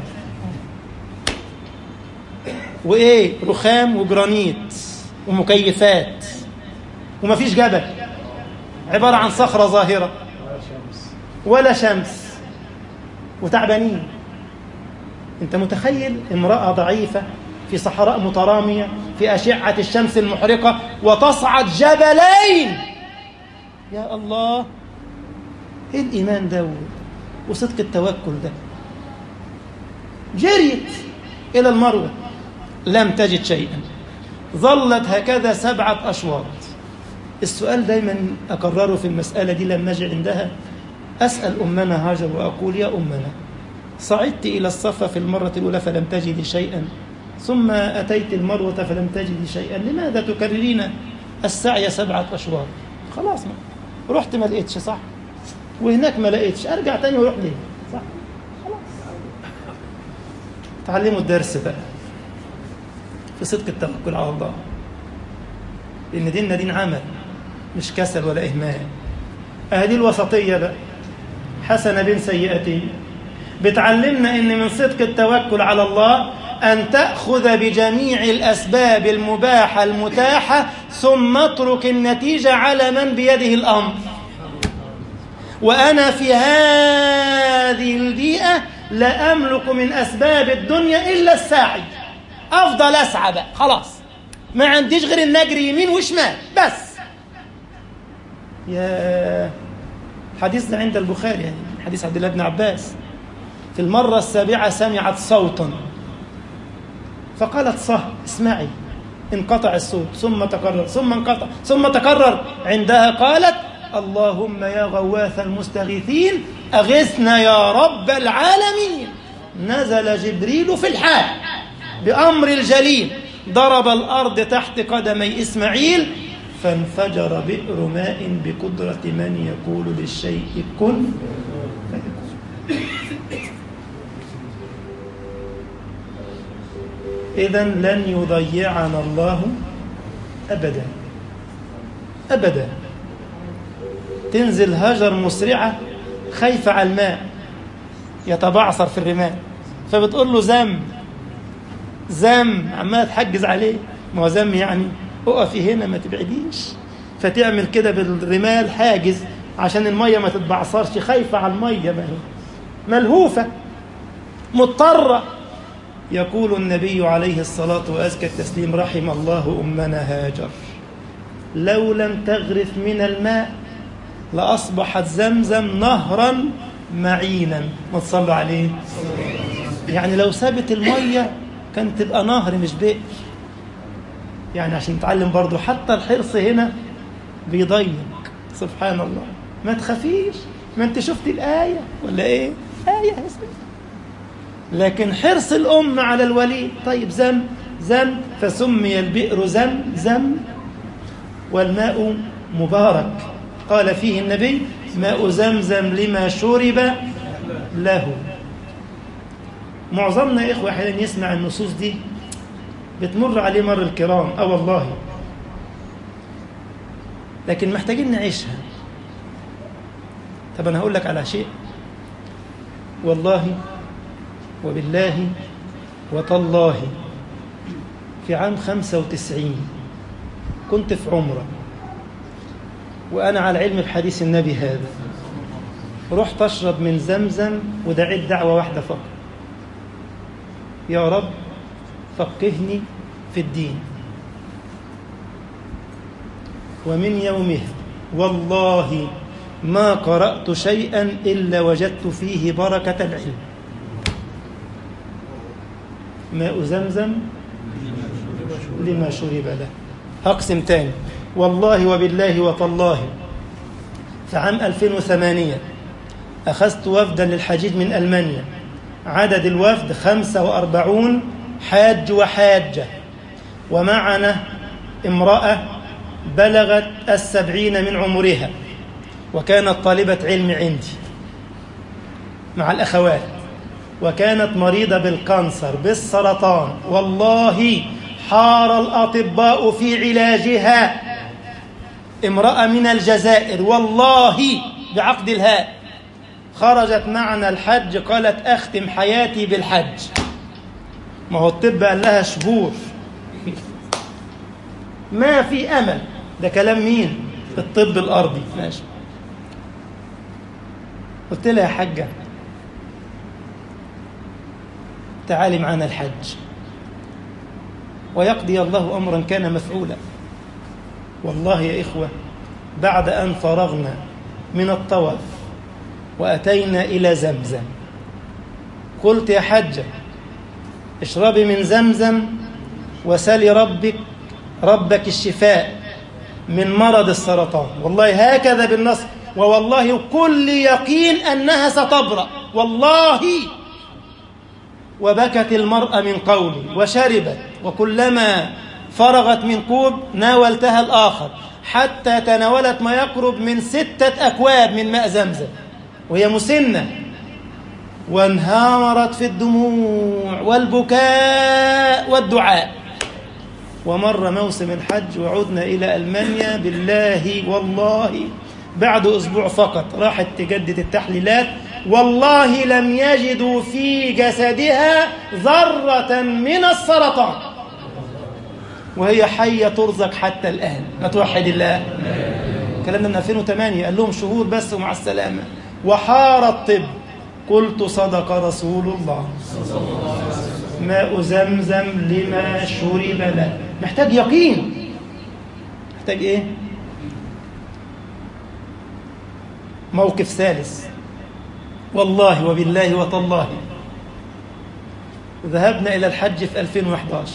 Speaker 1: وايه رخام وجرانيت ومكيفات ومفيش جبل عبارة عن صخرة ظاهرة ولا شمس وتعبانين انت متخيل امرأة ضعيفة في صحراء مترامية في أشعة الشمس المحرقة وتصعد جبلين يا الله ايه الإيمان ده وصدق التوكل ده جريت إلى المروة لم تجد شيئا ظلت هكذا سبعة أشواط السؤال دايما أكرره في المسألة دي لما أجي عندها أسأل أمنا هاجر وأقول يا أمنا صعدت إلى الصفا في المرة الأولى فلم تجدي شيئا ثم أتيت المروة فلم تجدي شيئا لماذا تكررين السعي سبعة أشواط خلاص ما رحت ما لقيتش صح وهناك ما لقيتش أرجع تاني وأروح ليه صح خلاص تعلموا الدرس بقى في صدق التوكل على الله لأن ديننا دين عمل مش كسل ولا إهمال أهدي الوسطية بقى حسنة بين سيئتين بتعلمنا ان من صدق التوكل على الله ان تاخذ بجميع الاسباب المباحه المتاحه ثم اترك النتيجه على من بيده الامر وانا في هذه البيئه لا املك من اسباب الدنيا الا السعي افضل اسعى بقى خلاص ما عنديش غير ان اجري يمين وشمال بس يا حديث ده عند البخاري يعني حديث عبد الله بن عباس في المرة السابعة سمعت صوتا فقالت صه اسمعي انقطع الصوت ثم تكرر ثم انقطع ثم تكرر عندها قالت اللهم يا غواث المستغيثين أغثنا يا رب العالمين نزل جبريل في الحال بأمر الجليل ضرب الأرض تحت قدمي إسماعيل فانفجر بئر ماء بقدرة من يقول للشيء كن إذا لن يضيعنا الله أبدا أبدا تنزل هجر مسرعة خايفة على الماء يتبعثر في الرمال فبتقول له زم زم عمالة تحجز عليه ما هو زم يعني اقفي هنا ما تبعديش فتعمل كده بالرمال حاجز عشان المية ما تتبعصرش خايفة على المية ما هي ملهوفة مضطرة يقول النبي عليه الصلاة وأزكى التسليم رحم الله أمنا هاجر لو لم تغرف من الماء لأصبحت زمزم نهرا معينا ما تصلوا عليه يعني لو سابت المية كانت تبقى نهر مش بئر يعني عشان نتعلم برضو حتى الحرص هنا بيضيق سبحان الله ما تخافيش ما انت شفت الآية ولا ايه آية يا سيدي لكن حرص الأم على الوليد طيب زم زم فسمي البئر زم زم والماء مبارك قال فيه النبي ماء زمزم لما شرب له معظمنا يا إخوة أحيانا يسمع النصوص دي بتمر عليه مر الكرام أه والله لكن محتاجين نعيشها طب أنا هقول لك على شيء والله وبالله وتالله في عام خمسة وتسعين كنت في عمرة وأنا على علم بحديث النبي هذا رحت أشرب من زمزم ودعيت دعوة واحدة فقط يا رب فقهني في الدين ومن يومها والله ما قرأت شيئا إلا وجدت فيه بركة العلم ماء زمزم لما شرب له هقسم تاني والله وبالله وتالله في عام 2008 أخذت وفدا للحجيج من ألمانيا عدد الوفد 45 حاج وحاجة ومعنا امرأة بلغت السبعين من عمرها وكانت طالبة علم عندي مع الأخوات وكانت مريضة بالكانسر بالسرطان والله حار الأطباء في علاجها امرأة من الجزائر والله بعقد الهاء خرجت معنا الحج قالت أختم حياتي بالحج ما هو الطب قال لها شهور ما في أمل ده كلام مين الطب الأرضي ماشي قلت لها يا حاجة تعالي معنا الحج ويقضي الله أمرا كان مفعولا والله يا إخوة بعد أن فرغنا من الطواف وأتينا إلى زمزم قلت يا حجة اشربي من زمزم وسلي ربك ربك الشفاء من مرض السرطان والله هكذا بالنص ووالله كل يقين أنها ستبرأ والله وبكت المرأة من قولي وشربت وكلما فرغت من كوب ناولتها الآخر حتى تناولت ما يقرب من ستة أكواب من ماء زمزم وهي مسنة وانهارت في الدموع والبكاء والدعاء ومر موسم الحج وعدنا إلى ألمانيا بالله والله بعد أسبوع فقط راحت تجدد التحليلات والله لم يجدوا في جسدها ذرة من السرطان وهي حية ترزق حتى الآن ما توحد الله كلام من 2008 قال لهم شهور بس ومع السلامة وحار الطب قلت صدق رسول الله ماء زمزم لما شرب له محتاج يقين محتاج ايه موقف ثالث والله وبالله وتالله ذهبنا إلى الحج في 2011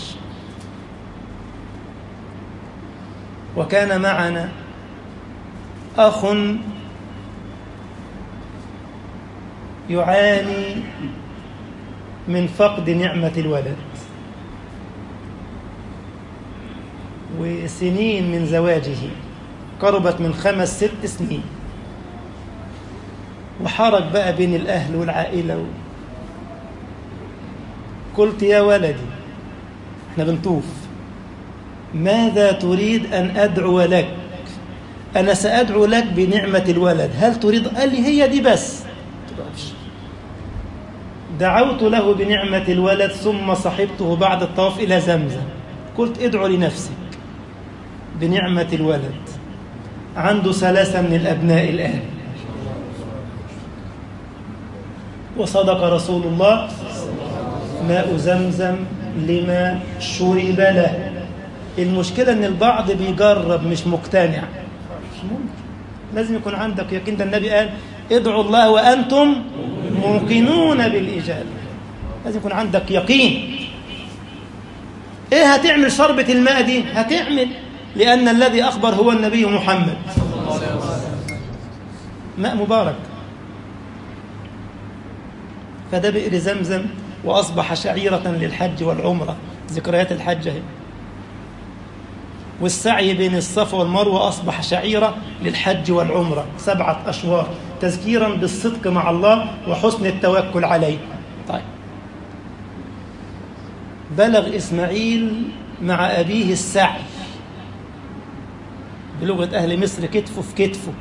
Speaker 1: وكان معنا أخ يعاني من فقد نعمة الولد وسنين من زواجه قربت من خمس ست سنين وحرج بقى بين الأهل والعائلة و... قلت يا ولدي احنا بنطوف ماذا تريد أن أدعو لك أنا سأدعو لك بنعمة الولد هل تريد قال لي هي دي بس دعوت له بنعمة الولد ثم صحبته بعد الطواف إلى زمزم قلت ادعو لنفسك بنعمة الولد عنده ثلاثة من الأبناء الآن وصدق رسول الله ماء زمزم لما شرب له المشكلة ان البعض بيجرب مش مقتنع مش ممكن لازم يكون عندك يقين ده النبي قال ادعوا الله وأنتم موقنون بالإجابة لازم يكون عندك يقين ايه هتعمل شربة الماء دي هتعمل لأن الذي أخبر هو النبي محمد ماء مبارك فده بئر زمزم وأصبح شعيرة للحج والعمرة ذكريات الحج اهي والسعي بين الصفا والمروة أصبح شعيرة للحج والعمرة سبعة أشواط تذكيرا بالصدق مع الله وحسن التوكل عليه طيب بلغ إسماعيل مع أبيه السعي بلغة أهل مصر كتفه في كتفه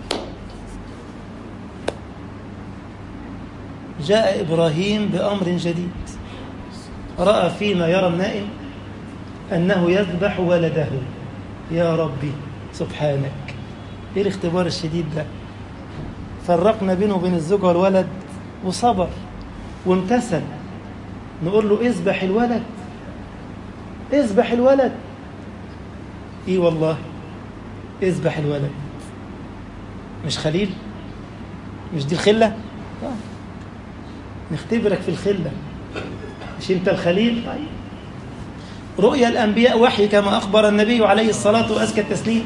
Speaker 1: جاء إبراهيم بأمر جديد رأى فيما يرى النائم أنه يذبح ولده يا ربي سبحانك إيه الاختبار الشديد ده فرقنا بينه وبين الزوجة والولد وصبر وامتثل نقول له اذبح الولد اذبح الولد ايه والله اذبح الولد مش خليل مش دي الخلة آه. نختبرك في الخلة مش انت الخليل طيب رؤيا الأنبياء وحي كما أخبر النبي عليه الصلاة وأزكى التسليم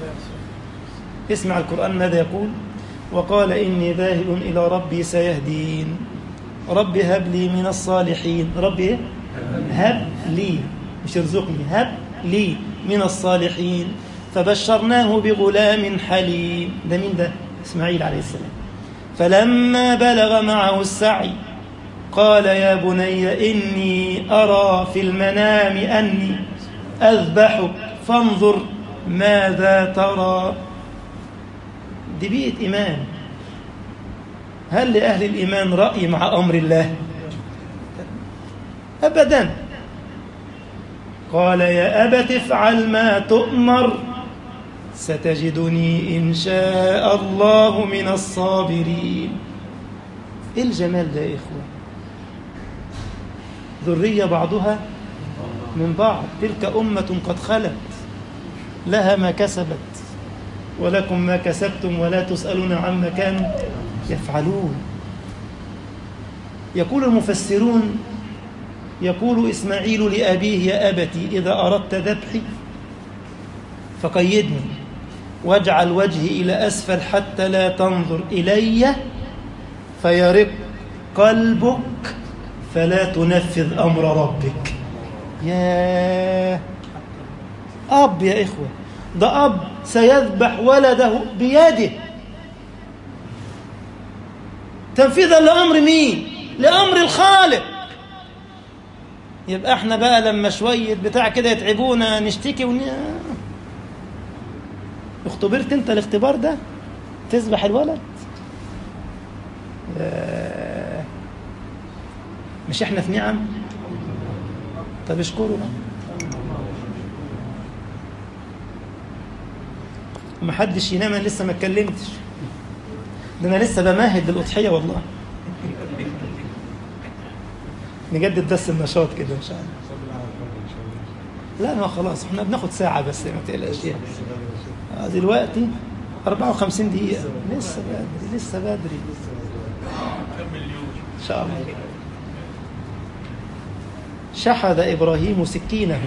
Speaker 1: اسمع القرآن ماذا يقول وقال إني ذاهب إلى ربي سيهدين رب هب لي من الصالحين رب إيه؟ هب لي مش ارزقني هب لي من الصالحين فبشرناه بغلام حليم ده مين ده إسماعيل عليه السلام فلما بلغ معه السعي قال يا بني إني أرى في المنام أني أذبحك فانظر ماذا ترى دي بيئة إيمان هل لأهل الإيمان رأي مع أمر الله أبدا قال يا أبت افعل ما تؤمر ستجدني إن شاء الله من الصابرين إيه الجمال ده يا إخوة ذرية بعضها من بعض تلك أمة قد خلت لها ما كسبت ولكم ما كسبتم ولا تسألون عما كانوا يفعلون يقول المفسرون يقول إسماعيل لأبيه يا أبتي إذا أردت ذبحي فقيدني واجعل وجهي إلى أسفل حتى لا تنظر إلي فيرق قلبك فلا تنفذ أمر ربك يا أب يا إخوة ده أب سيذبح ولده بيده تنفيذا لأمر مين لأمر الخالق يبقى احنا بقى لما شوية بتاع كده يتعبونا نشتكي ون... اختبرت انت الاختبار ده تذبح الولد ياه. مش احنا في نعم طب اشكروا بقى ومحدش ينام انا لسه ما اتكلمتش ده انا لسه بمهد للاضحيه والله نجدد بس النشاط كده ان شاء الله لا ما خلاص احنا بناخد ساعه بس ما تقلقش يعني آه دلوقتي 54 دقيقة لسه بدري لسه بدري إن شاء الله شحذ إبراهيم سكينه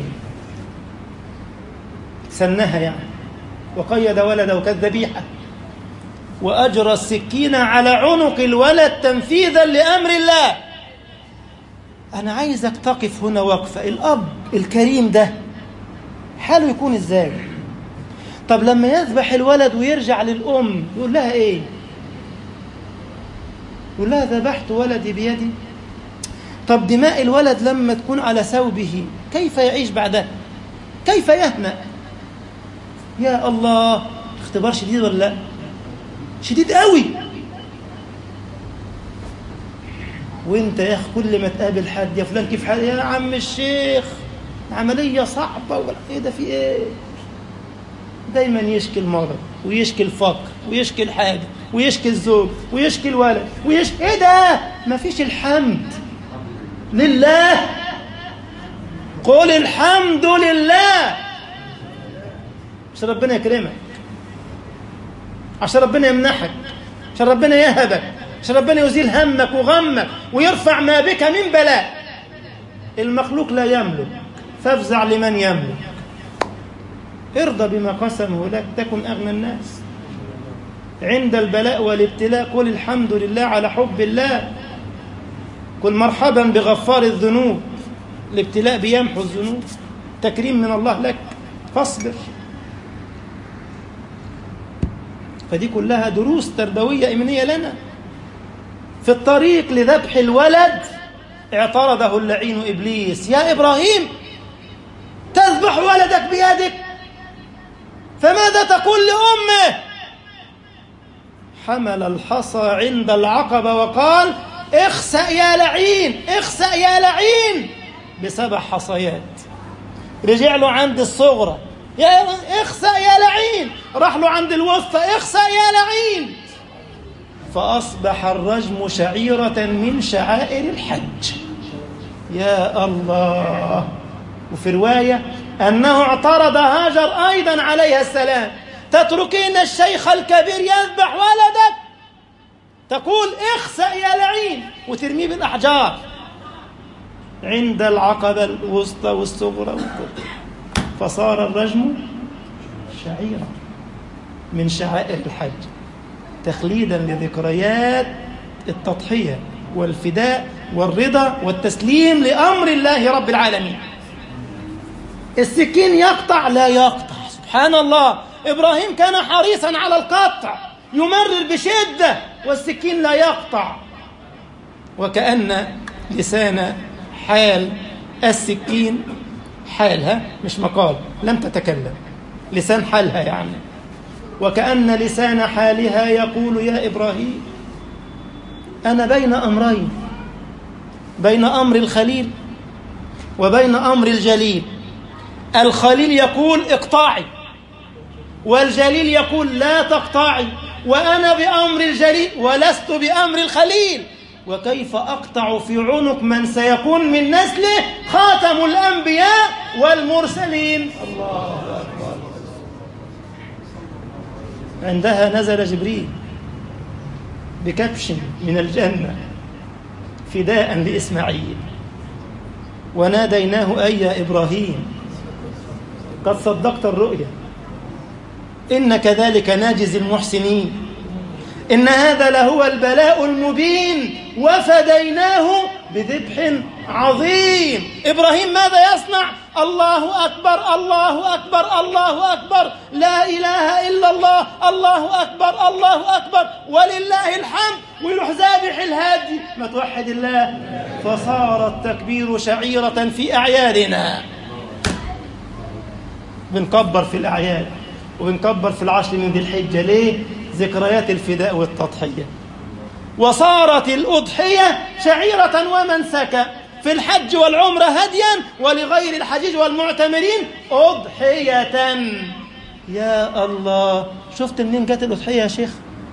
Speaker 1: سنها يعني وقيد ولده كالذبيحة وأجرى السكين على عنق الولد تنفيذا لأمر الله أنا عايزك تقف هنا وقفة الأب الكريم ده حاله يكون إزاي طب لما يذبح الولد ويرجع للأم يقول لها إيه يقول لها ذبحت ولدي بيدي طب دماء الولد لما تكون على ثوبه كيف يعيش بعدها كيف يهنأ يا الله اختبار شديد ولا لا شديد قوي وانت يا اخي كل ما تقابل حد يا فلان كيف حالك يا عم الشيخ عملية صعبة ولا ايه ده في ايه دايما يشكي المرض ويشكي الفقر ويشكي الحاجة ويشكي الزوج ويشكي الولد ويشكي ايه ده مفيش الحمد لله قل الحمد لله عشان ربنا يكرمك عشان ربنا يمنحك عشان ربنا يهبك عشان ربنا يزيل همك وغمك ويرفع ما بك من بلاء المخلوق لا يملك فافزع لمن يملك ارضى بما قسمه لك تكن أغنى الناس عند البلاء والابتلاء قل الحمد لله على حب الله قل مرحبا بغفار الذنوب الابتلاء بيمحو الذنوب تكريم من الله لك فاصبر فدي كلها دروس تربوية إيمانية لنا في الطريق لذبح الولد اعترضه اللعين إبليس يا إبراهيم تذبح ولدك بيدك فماذا تقول لأمه حمل الحصى عند العقبة وقال اخسأ يا لعين اخسأ يا لعين بسبع حصيات رجع له عند الصغرى يا اخسأ يا لعين راح له عند الوسطى اخسأ يا لعين فأصبح الرجم شعيرة من شعائر الحج يا الله وفي رواية أنه اعترض هاجر أيضا عليها السلام تتركين الشيخ الكبير يذبح ولدك تقول اخسأ يا لعين وترميه بالأحجار عند العقبة الوسطى والصغرى والكبرى فصار الرجم شعيرة من شعائر الحج تخليدا لذكريات التضحية والفداء والرضا والتسليم لأمر الله رب العالمين السكين يقطع لا يقطع سبحان الله إبراهيم كان حريصا على القطع يمرر بشدة والسكين لا يقطع وكأن لسان حال السكين حالها مش مقال لم تتكلم لسان حالها يعني وكأن لسان حالها يقول يا إبراهيم أنا بين أمرين بين أمر الخليل وبين أمر الجليل الخليل يقول اقطعي والجليل يقول لا تقطعي وأنا بأمر الجليل ولست بأمر الخليل وكيف أقطع في عنق من سيكون من نسله خاتم الأنبياء والمرسلين الله أكبر عندها نزل جبريل بكبش من الجنة فداء لإسماعيل وناديناه أي يا إبراهيم قد صدقت الرؤيا إن كذلك ناجز المحسنين إن هذا لهو البلاء المبين وفديناه بذبح عظيم إبراهيم ماذا يصنع الله أكبر الله أكبر الله أكبر لا إله إلا الله الله أكبر الله أكبر ولله الحمد ويروح ذابح الهادي ما توحد الله فصار التكبير شعيرة في أعيادنا بنكبر في الأعياد وبنكبر في العشر من ذي الحجة ليه؟ ذكريات الفداء والتضحية وصارت الأضحية شعيرة ومنسكا في الحج والعمرة هديا ولغير الحجيج والمعتمرين أضحية يا الله شفت منين جت الأضحية يا شيخ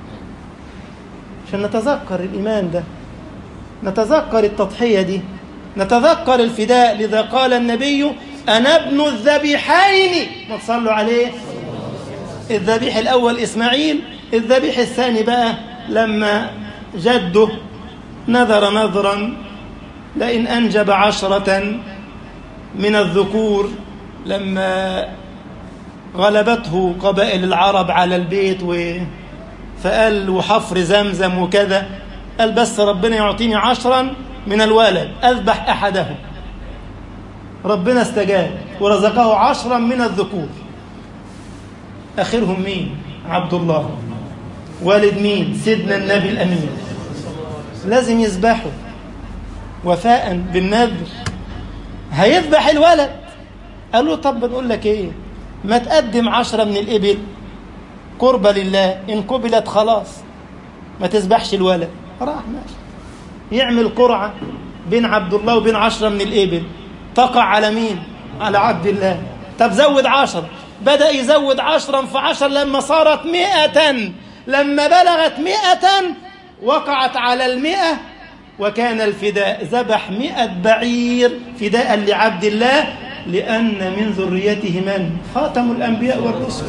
Speaker 1: عشان نتذكر الإيمان ده نتذكر التضحية دي نتذكر الفداء لذا قال النبي أنا ابن الذبيحين ما تصلوا عليه الذبيح الأول إسماعيل الذبيح الثاني بقى لما جده نذر نذرا لئن أنجب عشرة من الذكور لما غلبته قبائل العرب على البيت و فقال وحفر زمزم وكذا قال بس ربنا يعطيني عشرا من الولد أذبح أحدهم ربنا استجاب ورزقه عشرا من الذكور آخرهم مين عبد الله والد مين سيدنا النبي الأمين لازم يذبحوا وفاء بالنذر هيذبح الولد قال له طب بنقول لك ايه ما تقدم عشرة من الإبل قربة لله إن قبلت خلاص ما تذبحش الولد راح ماشي يعمل قرعة بين عبد الله وبين عشرة من الإبل تقع على مين على عبد الله طب زود عشر بدأ يزود عشرا في عشر لما صارت مئة لما بلغت مئة وقعت على المئة وكان الفداء ذبح مئة بعير فداء لعبد الله لأن من ذريته من خاتم الأنبياء والرسل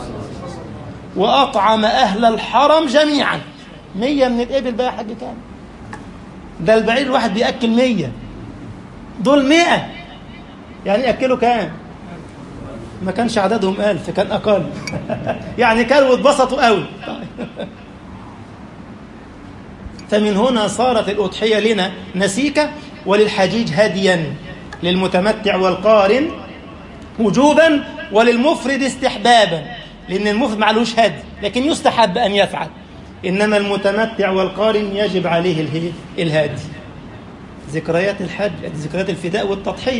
Speaker 1: وأطعم أهل الحرم جميعا مية من الإبل بقى حاج كام ده البعير الواحد بيأكل مية دول مئة يعني يأكلوا كام ما كانش عددهم ألف كان أقل يعني كانوا واتبسطوا قوي فمن هنا صارت الأضحية لنا نسيكة وللحجيج هديا للمتمتع والقارن وجوبا وللمفرد استحبابا لأن المفرد معلوش هدي لكن يستحب أن يفعل إنما المتمتع والقارن يجب عليه اله- الهادي ذكريات الحج ذكريات الفداء والتضحية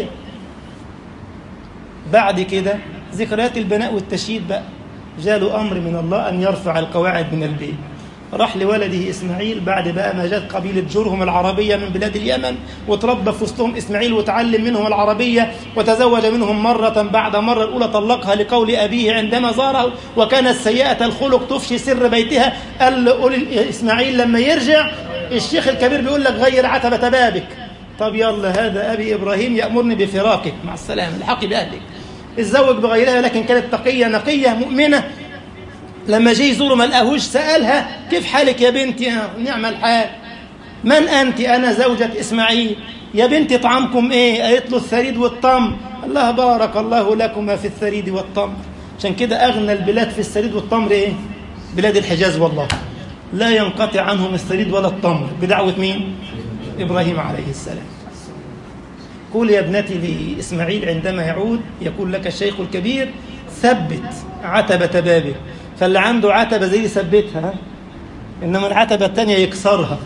Speaker 1: بعد كده ذكريات البناء والتشييد بقى جاله أمر من الله أن يرفع القواعد من البيت راح لولده إسماعيل بعد بقى ما جت قبيلة جرهم العربية من بلاد اليمن وتربى في وسطهم إسماعيل وتعلم منهم العربية وتزوج منهم مرة بعد مرة الأولى طلقها لقول أبيه عندما زاره وكانت سيئة الخلق تفشي سر بيتها قال له قول إسماعيل لما يرجع الشيخ الكبير بيقول لك غير عتبة بابك طب يلا هذا أبي إبراهيم يأمرني بفراقك مع السلامة الحقي بأهلك اتزوج بغيرها لكن كانت تقية نقية مؤمنة لما جه يزوره ما لقاهوش سألها كيف حالك يا بنتي نعم الحال من أنت أنا زوجة إسماعيل يا بنتي طعامكم إيه قالت له الثريد والتمر الله بارك الله لكما في الثريد والتمر عشان كده أغنى البلاد في الثريد والتمر إيه بلاد الحجاز والله لا ينقطع عنهم الثريد ولا التمر بدعوة مين إبراهيم عليه السلام قول يا ابنتي لإسماعيل عندما يعود يقول لك الشيخ الكبير ثبت عتبة بابك فاللي عنده عتبة زي ثبتها ها؟ إنما العتبة الثانية يكسرها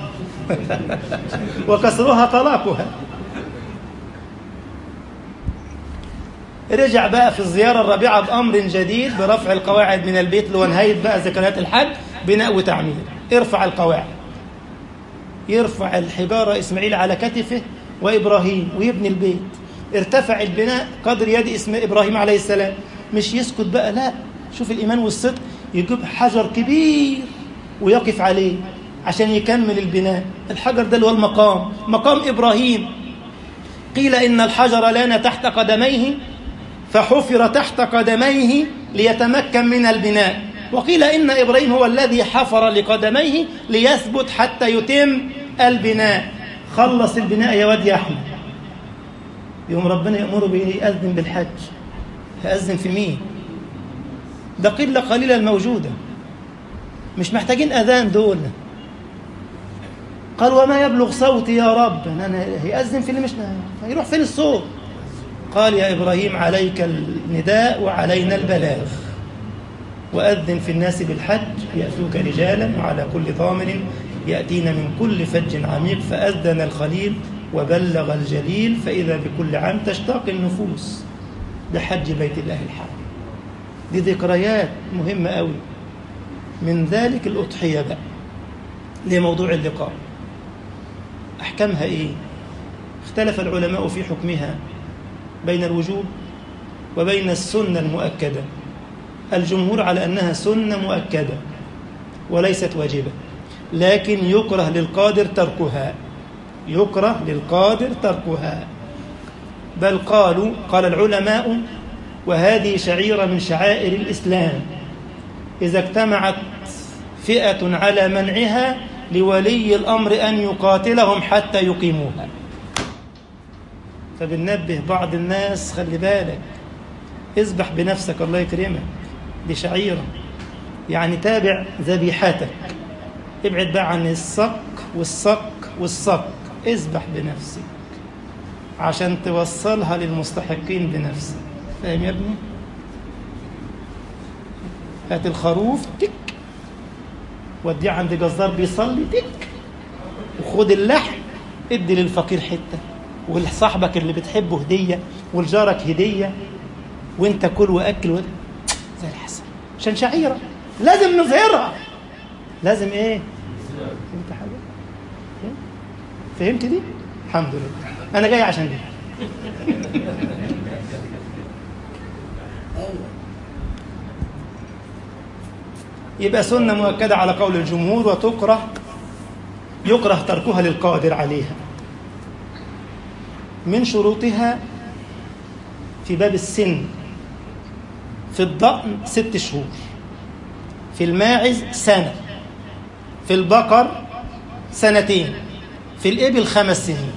Speaker 1: وكسرها طلاقها رجع بقى في الزيارة الرابعة بأمر جديد برفع القواعد من البيت اللي هو نهاية بقى ذكريات الحج بناء وتعمير ارفع القواعد يرفع الحجارة إسماعيل على كتفه وإبراهيم ويبني البيت ارتفع البناء قدر يد اسم إبراهيم عليه السلام مش يسكت بقى لا شوف الإيمان والصدق يجيب حجر كبير ويقف عليه عشان يكمل البناء الحجر ده اللي هو المقام مقام إبراهيم قيل إن الحجر لان تحت قدميه فحفر تحت قدميه ليتمكن من البناء وقيل إن إبراهيم هو الذي حفر لقدميه ليثبت حتى يتم البناء خلص البناء يا واد يا أحمد يوم ربنا يأمره بإيه يأذن بالحج هأذن في مين ده قلة قليلة الموجودة مش محتاجين أذان دول قال وما يبلغ صوتي يا رب أنا هيأذن في اللي مش هيروح فين الصوت قال يا إبراهيم عليك النداء وعلينا البلاغ وأذن في الناس بالحج يأتوك رجالا وعلى كل ضامر يأتين من كل فج عميق فأذن الخليل وبلغ الجليل فإذا بكل عام تشتاق النفوس لحج بيت الله الحرام دي ذكريات مهمة قوي من ذلك الأضحية بقى لموضوع اللقاء أحكامها إيه اختلف العلماء في حكمها بين الوجوب وبين السنة المؤكدة الجمهور على أنها سنة مؤكدة وليست واجبة لكن يكره للقادر تركها يكره للقادر تركها بل قالوا قال العلماء وهذه شعيرة من شعائر الإسلام إذا اجتمعت فئة على منعها لولي الأمر أن يقاتلهم حتى يقيموها فبننبه بعض الناس خلي بالك اذبح بنفسك الله يكرمك دي شعيرة يعني تابع ذبيحتك ابعد بقى عن الصك والصك والصك اذبح بنفسك عشان توصلها للمستحقين بنفسك فاهم يا ابني هات الخروف تك وديه عند جزار بيصلي تك وخد اللحم ادي للفقير حته ولصاحبك اللي بتحبه هديه ولجارك هديه وانت كل واكل وده زي الحسن عشان شعيره لازم نظهرها لازم ايه فهمت حاجه فهمت دي الحمد لله انا جاي عشان دي يبقى سنة مؤكدة على قول الجمهور وتكره يكره تركها للقادر عليها من شروطها في باب السن في الضأن ست شهور في الماعز سنة في البقر سنتين في الإبل خمس سنين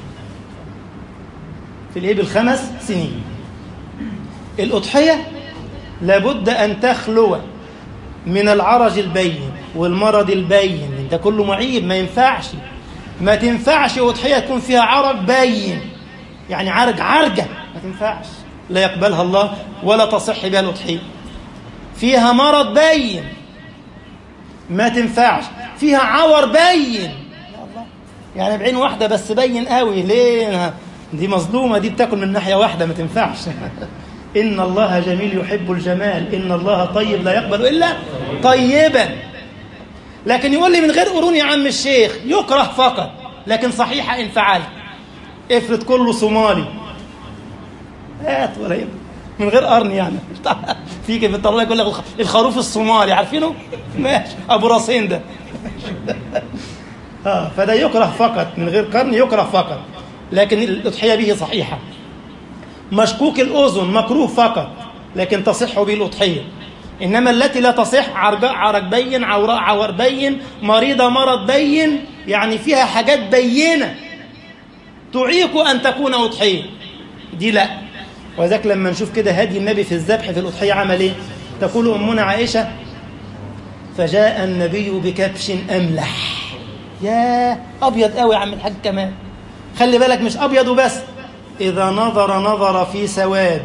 Speaker 1: في الإبل خمس سنين الأضحية لابد أن تخلو من العرج البين والمرض البين ده كله معيب ما ينفعش ما تنفعش أضحية تكون فيها عرج بين يعني عرج عرجة ما تنفعش لا يقبلها الله ولا تصح بها الأضحية فيها مرض بين ما تنفعش فيها عور بين يا الله يعني بعين واحدة بس بين قوي ليه دي مظلومة دي بتاكل من ناحية واحدة ما تنفعش إن الله جميل يحب الجمال إن الله طيب لا يقبل إلا طيبا لكن يقول لي من غير قرون يا عم الشيخ يكره فقط لكن صحيحة إن فعلت افرض كله صومالي هات ولا يبقى. من غير قرن يعني في كيف الله يقول لك الخروف الصومالي عارفينه ماشي ابو راسين ده اه فده يكره فقط من غير قرن يكره فقط لكن الاضحيه به صحيحه مشكوك الاذن مكروه فقط لكن تصح به الاضحيه انما التي لا تصح عرج عرج بين عوراء عور بين مريضه مرض بين يعني فيها حاجات بينه تعيق ان تكون اضحيه دي لا وذاك لما نشوف كده هدي النبي في الذبح في الأضحية عمل إيه؟ تقول أمنا عائشة فجاء النبي بكبش أملح يا أبيض قوي يا عم الحاج كمان خلي بالك مش أبيض وبس إذا نظر نظر في سواد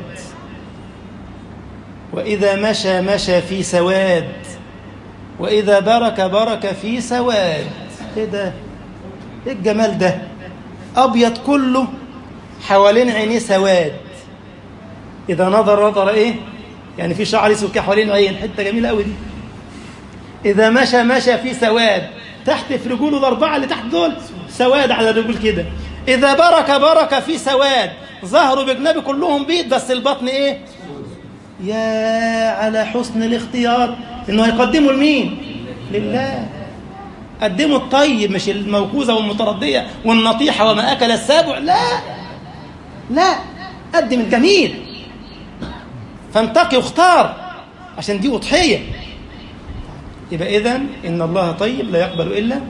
Speaker 1: وإذا مشى مشى في سواد وإذا برك برك في سواد إيه ده؟ إيه الجمال ده؟ أبيض كله حوالين عينيه سواد إذا نظر نظر إيه؟ يعني في شعر اسود كده حوالين عين حتة جميلة قوي دي إذا مشى مشى في سواد تحت في رجوله الأربعة اللي تحت دول سواد على الرجول كده إذا برك برك في سواد ظهره بجنبه كلهم بيض بس البطن إيه؟ يا على حسن الاختيار إنه هيقدمه لمين؟ لله قدموا الطيب مش الموكوزة والمتردية والنطيحة وما أكل السابع لا لا قدم الجميل فانتقي واختار عشان دي أضحية يبقى إذن إن الله طيب لا يقبل إلا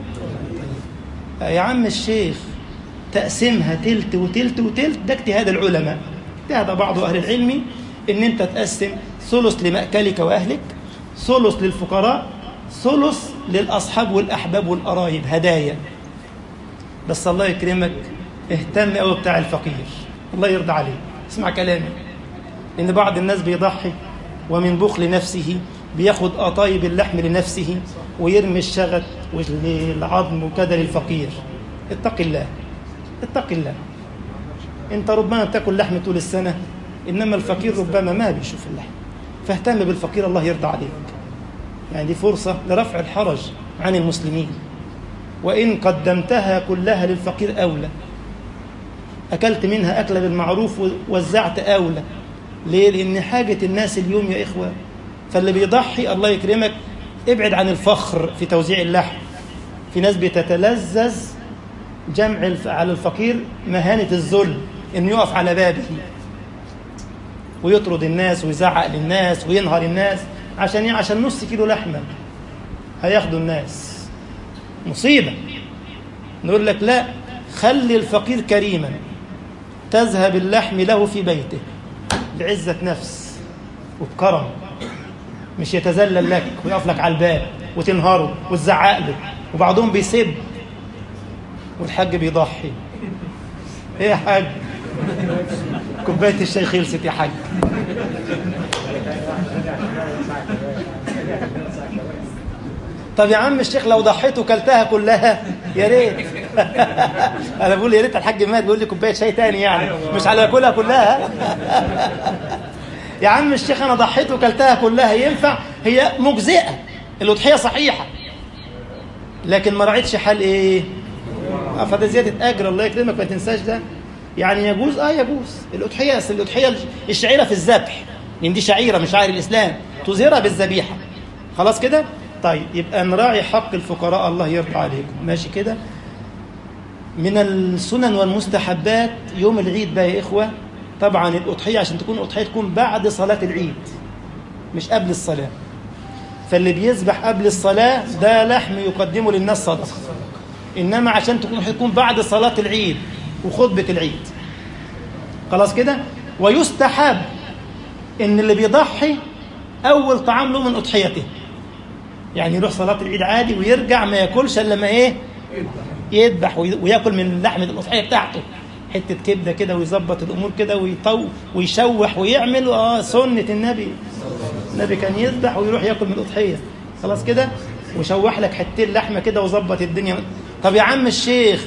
Speaker 1: يا عم الشيخ تقسمها تلت وتلت وتلت ده اجتهاد العلماء اجتهد بعض أهل العلم إن أنت تقسم ثلث لمأكلك وأهلك ثلث للفقراء ثلث للأصحاب والأحباب والقرايب هدايا بس الله يكرمك اهتم قوي بتاع الفقير الله يرضى عليه اسمع كلامي ان بعض الناس بيضحي ومن بخل نفسه بياخد قطايب اللحم لنفسه ويرمي الشغل والعظم وكذا للفقير اتق الله اتق الله انت ربما تاكل لحم طول السنه انما الفقير ربما ما بيشوف اللحم فاهتم بالفقير الله يرضى عليك يعني دي فرصه لرفع الحرج عن المسلمين وان قدمتها كلها للفقير اولى أكلت منها أكلة بالمعروف ووزعت أولى ليه؟ لأن حاجة الناس اليوم يا إخوة فاللي بيضحي الله يكرمك ابعد عن الفخر في توزيع اللحم في ناس بتتلذذ جمع على الفقير مهانة الذل إنه يقف على بابه ويطرد الناس ويزعق للناس وينهر الناس عشان ايه عشان نص كيلو لحمه هياخدوا الناس مصيبه نقول لك لا خلي الفقير كريما تذهب اللحم له في بيته بعزة نفس وبكرم مش يتذلل لك ويقف لك على الباب وتنهره وتزعق له وبعضهم بيسب والحاج بيضحي ايه يا حاج كوبايه الشاي خلصت يا حاج طب يا عم الشيخ لو ضحيت وكلتها كلها يا ريت انا بقول يا ريت الحاج مات بيقول لي كوبايه شاي تاني يعني مش على اكلها كلها يا عم الشيخ انا ضحيت وكلتها كلها ينفع هي مجزئه الاضحيه صحيحه لكن ما راعيتش حال ايه آه، فده زياده اجر الله يكرمك ما تنساش ده يعني يجوز اه يجوز الاضحيه اصل الاضحيه الشعيره في الذبح لان دي شعيره من شعائر الاسلام تظهرها بالذبيحه خلاص كده طيب يبقى نراعي حق الفقراء الله يرضى عليكم ماشي كده من السنن والمستحبات يوم العيد بقى يا إخوة طبعا الأضحية عشان تكون أضحية تكون بعد صلاة العيد مش قبل الصلاة فاللي بيذبح قبل الصلاة ده لحم يقدمه للناس صدقة إنما عشان تكون تكون بعد صلاة العيد وخطبة العيد خلاص كده ويستحب إن اللي بيضحي أول طعام له من أضحيته يعني يروح صلاة العيد عادي ويرجع ما ياكلش إلا لما إيه يذبح وي- وياكل من لحمة الأضحية بتاعته حتة كبدة كده ويظبط الأمور كده ويطو ويشوح ويعمل آه سنة النبي النبي كان يذبح ويروح ياكل من الأضحية خلاص كده وشوح لك حتتين لحمة كده وظبط الدنيا طب يا عم الشيخ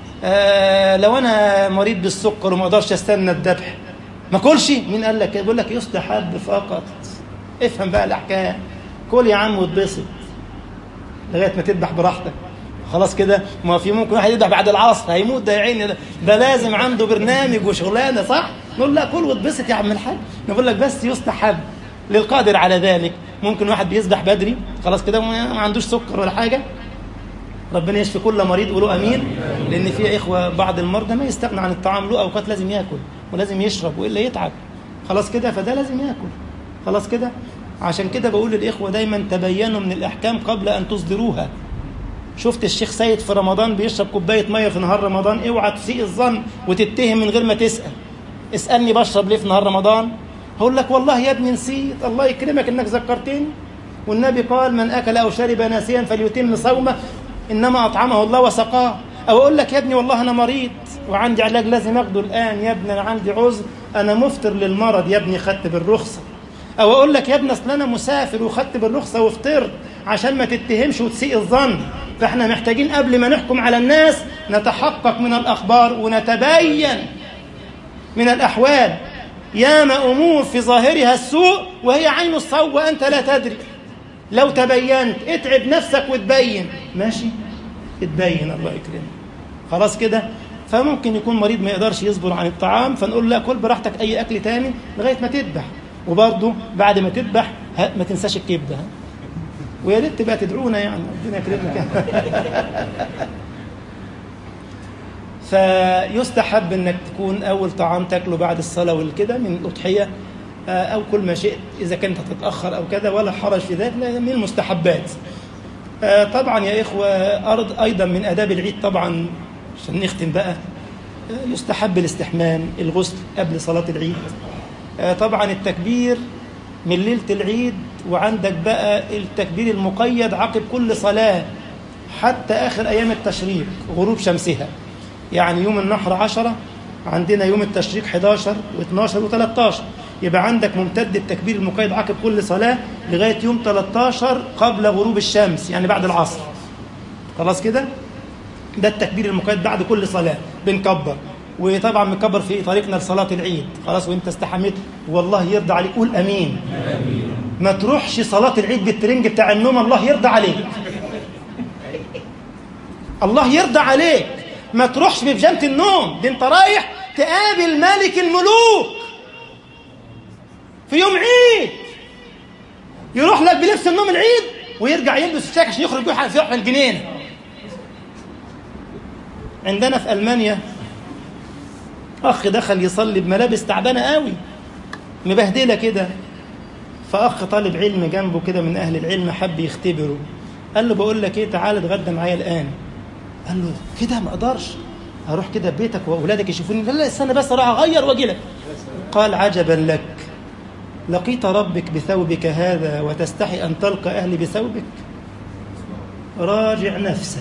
Speaker 1: آه لو أنا مريض بالسكر وما أقدرش أستنى الذبح ما كلش مين قال لك كده؟ بيقول لك يستحب فقط افهم بقى الأحكام كل يا عم واتبسط لغايه ما تذبح براحتك خلاص كده ما في ممكن واحد يذبح بعد العصر هيموت ده يا عيني ده, ده لازم عنده برنامج وشغلانه صح؟ نقول لا كل واتبسط يا عم الحاج نقول لك بس يستحب للقادر على ذلك ممكن واحد بيذبح بدري خلاص كده وما ما عندوش سكر ولا حاجه ربنا يشفي كل مريض قولوا امين لان في اخوه بعض المرضى ما يستغنى عن الطعام له اوقات لازم ياكل ولازم يشرب والا يتعب خلاص كده فده لازم ياكل خلاص كده عشان كده بقول للاخوه دايما تبينوا من الاحكام قبل ان تصدروها شفت الشيخ سيد في رمضان بيشرب كوبايه ميه في نهار رمضان اوعى تسيء الظن وتتهم من غير ما تسال اسالني بشرب ليه في نهار رمضان هقول لك والله يا ابني نسيت الله يكرمك انك ذكرتني والنبي قال من اكل او شرب ناسيا فليتم صومه انما اطعمه الله وسقاه او اقول لك يا ابني والله انا مريض وعندي علاج لازم اخده الان يا ابني انا عندي عذر انا مفطر للمرض يا ابني خدت بالرخصه او اقول لك يا ابني اصل انا مسافر وخدت بالرخصه وفطرت عشان ما تتهمش وتسيء الظن فاحنا محتاجين قبل ما نحكم على الناس نتحقق من الاخبار ونتبين من الاحوال ياما امور في ظاهرها السوء وهي عين الصواب وانت لا تدري لو تبينت اتعب نفسك وتبين ماشي اتبين الله يكرمك خلاص كده فممكن يكون مريض ما يقدرش يصبر عن الطعام فنقول له كل براحتك اي اكل تاني لغايه ما تذبح وبرضه بعد ما تذبح ها- ما تنساش الكبده ها؟ ويا ريت تبقى تدعونا يعني ربنا يكرمك فيستحب انك تكون اول طعام تاكله بعد الصلاه والكده من الاضحيه آه، او كل ما شئت اذا كنت هتتاخر او كذا ولا حرج في ذلك لأن من المستحبات آه، طبعا يا اخوه أرض ايضا من اداب العيد طبعا عشان نختم بقى آه، يستحب الاستحمام الغسل قبل صلاه العيد آه، طبعا التكبير من ليله العيد وعندك بقى التكبير المقيد عقب كل صلاه حتى اخر ايام التشريق غروب شمسها يعني يوم النحر عشرة عندنا يوم التشريق 11 و12 و13 يبقى عندك ممتد التكبير المقيد عقب كل صلاة لغاية يوم 13 قبل غروب الشمس يعني بعد العصر خلاص كده ده التكبير المقيد بعد كل صلاة بنكبر وطبعا بنكبر في طريقنا لصلاة العيد خلاص وانت استحميت والله يرضى عليك قول امين ما تروحش صلاة العيد بالترنج بتاع النوم الله يرضى عليك الله يرضى عليك ما تروحش ببيجامة النوم دي انت رايح تقابل ملك الملوك في يوم عيد يروح لك بلبس النوم العيد ويرجع يلبس الشاك عشان يخرج يروح يروح الجنينه عندنا في المانيا اخ دخل يصلي بملابس تعبانه قوي مبهدله كده فأخ طالب علم جنبه كده من أهل العلم حب يختبره قال له بقول لك إيه تعالى اتغدى معايا الآن قال له كده ما أقدرش هروح كده بيتك وأولادك يشوفوني لا لا استنى بس أروح أغير وأجي لك قال عجبا لك لقيت ربك بثوبك هذا وتستحي أن تلقى أهلي بثوبك راجع نفسك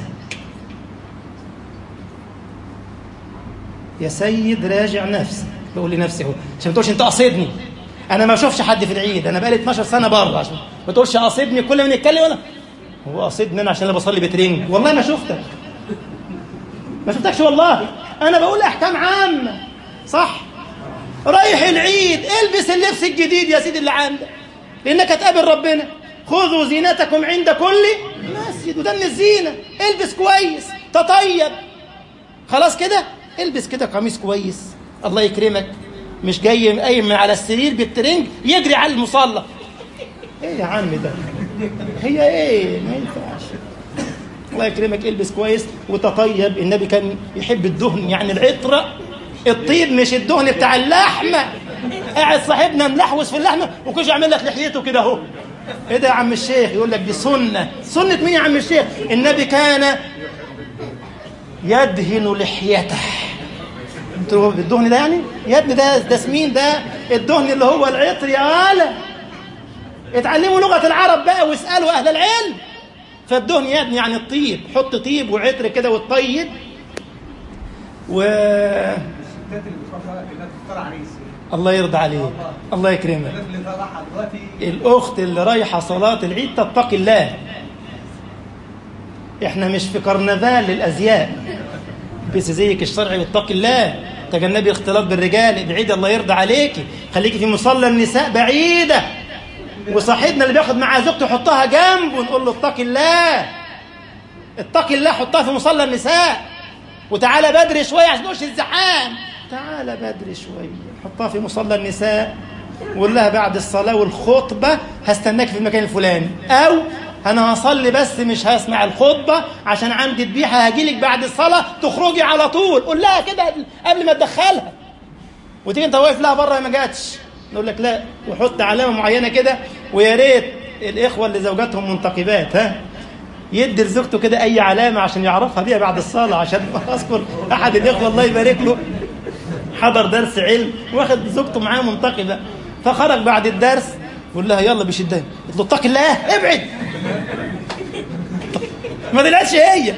Speaker 1: يا سيد راجع نفسك بقول لنفسي اهو عشان ما تقولش انت قاصدني انا ما اشوفش حد في العيد انا بقالي 12 سنه بره عشان ما تقولش قاصدني كل ما نتكلم ولا هو قاصدني انا عشان انا بصلي بترنج والله ما شفتك ما شفتكش والله انا بقول احكام عامه صح رايح العيد البس اللبس الجديد يا سيدي اللي عندك لانك هتقابل ربنا خذوا زينتكم عند كل مسجد وده من الزينه البس كويس تطيب خلاص كده البس كده قميص كويس الله يكرمك مش جاي قايم من على السرير بالترنج يجري على المصلى ايه يا عم ده هي ايه ما ينفعش الله يكرمك البس كويس وتطيب النبي كان يحب الدهن يعني العطرة الطيب مش الدهن بتاع اللحمة قاعد صاحبنا ملحوس في اللحمة وكش يعمل لك لحيته كده اهو ايه ده يا عم الشيخ يقول لك دي سنة سنة مين يا عم الشيخ النبي كان يدهن لحيته قلت له الدهن ده يعني يا ابني ده ده سمين ده الدهن اللي هو العطر يا آلة اتعلموا لغة العرب بقى واسألوا أهل العلم فالدهن يا ابني يعني الطيب حط طيب وعطر كده وتطيب و
Speaker 3: الستات اللي بتروح اللي بتختار عريس
Speaker 1: الله يرضى عليك الله يكرمك
Speaker 3: الناس اللي رايحه دلوقتي
Speaker 1: الأخت اللي رايحة صلاة العيد تتقي الله احنا مش في كرنفال للأزياء بس زيك الشرعي واتقي الله تجنبي الاختلاط بالرجال ابعدي الله يرضى عليكي خليكي في مصلى النساء بعيدة وصاحبنا اللي بياخد معاه زوجته يحطها جنبه ونقول له اتقي الله اتقي الله حطها في مصلى النساء وتعالى بدري شوية عشان تقولش الزحام تعالى بدري شوية حطها في مصلى النساء وقول لها بعد الصلاة والخطبة هستناك في المكان الفلاني أو أنا هصلي بس مش هسمع الخطبة عشان عندي ذبيحة هجيلك بعد الصلاة تخرجي على طول قول لها كده قبل ما تدخلها وتيجي انت واقف لها بره ما جاتش نقول لك لا وحط علامة معينة كده ويا ريت الإخوة اللي زوجاتهم منتقبات ها يدي لزوجته كده أي علامة عشان يعرفها بيها بعد الصلاة عشان أذكر أحد الإخوة الله يبارك له حضر درس علم واخد زوجته معاه منتقبة فخرج بعد الدرس يقول لها يلا بشدها قلت له اتقي الله ابعد ما طلعتش هي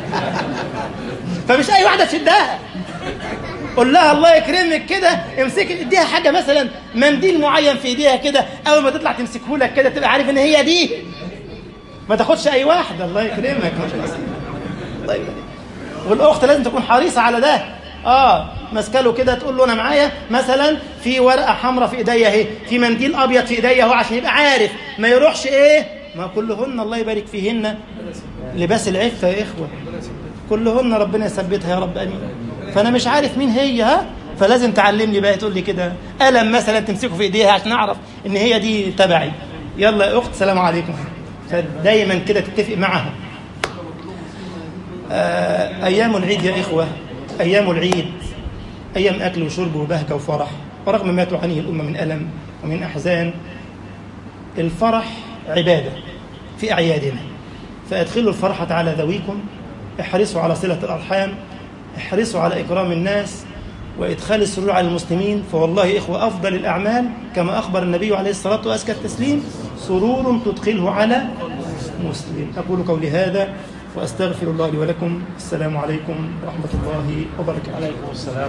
Speaker 1: فمش اي واحده تشدها قول لها الله يكرمك كده امسك اديها حاجه مثلا منديل معين في ايديها كده اول ما تطلع تمسكه لك كده تبقى عارف ان هي دي ما تاخدش اي واحده الله يكرمك الله يبارك والاخت لازم تكون حريصه على ده اه ماسكه له كده تقول له انا معايا مثلا في ورقه حمراء في ايديا اهي في منديل ابيض في ايديا اهو عشان يبقى عارف ما يروحش ايه ما كلهن الله يبارك فيهن لباس العفه يا اخوه كلهن ربنا يثبتها يا رب امين فانا مش عارف مين هي ها فلازم تعلمني بقى تقول لي كده قلم مثلا تمسكه في ايديها عشان اعرف ان هي دي تبعي يلا يا اخت سلام عليكم فدايما كده تتفق معها آه ايام العيد يا اخوه ايام العيد ايام اكل وشرب وبهجه وفرح ورغم ما تعانيه الامه من الم ومن احزان الفرح عباده في اعيادنا فادخلوا الفرحه على ذويكم احرصوا على صله الارحام احرصوا على اكرام الناس وادخال السرور على المسلمين فوالله اخوه افضل الاعمال كما اخبر النبي عليه الصلاه وازكى التسليم سرور تدخله على مسلم اقول قولي هذا واستغفر الله لي ولكم السلام عليكم ورحمه الله وبركاته
Speaker 2: عليكم السلام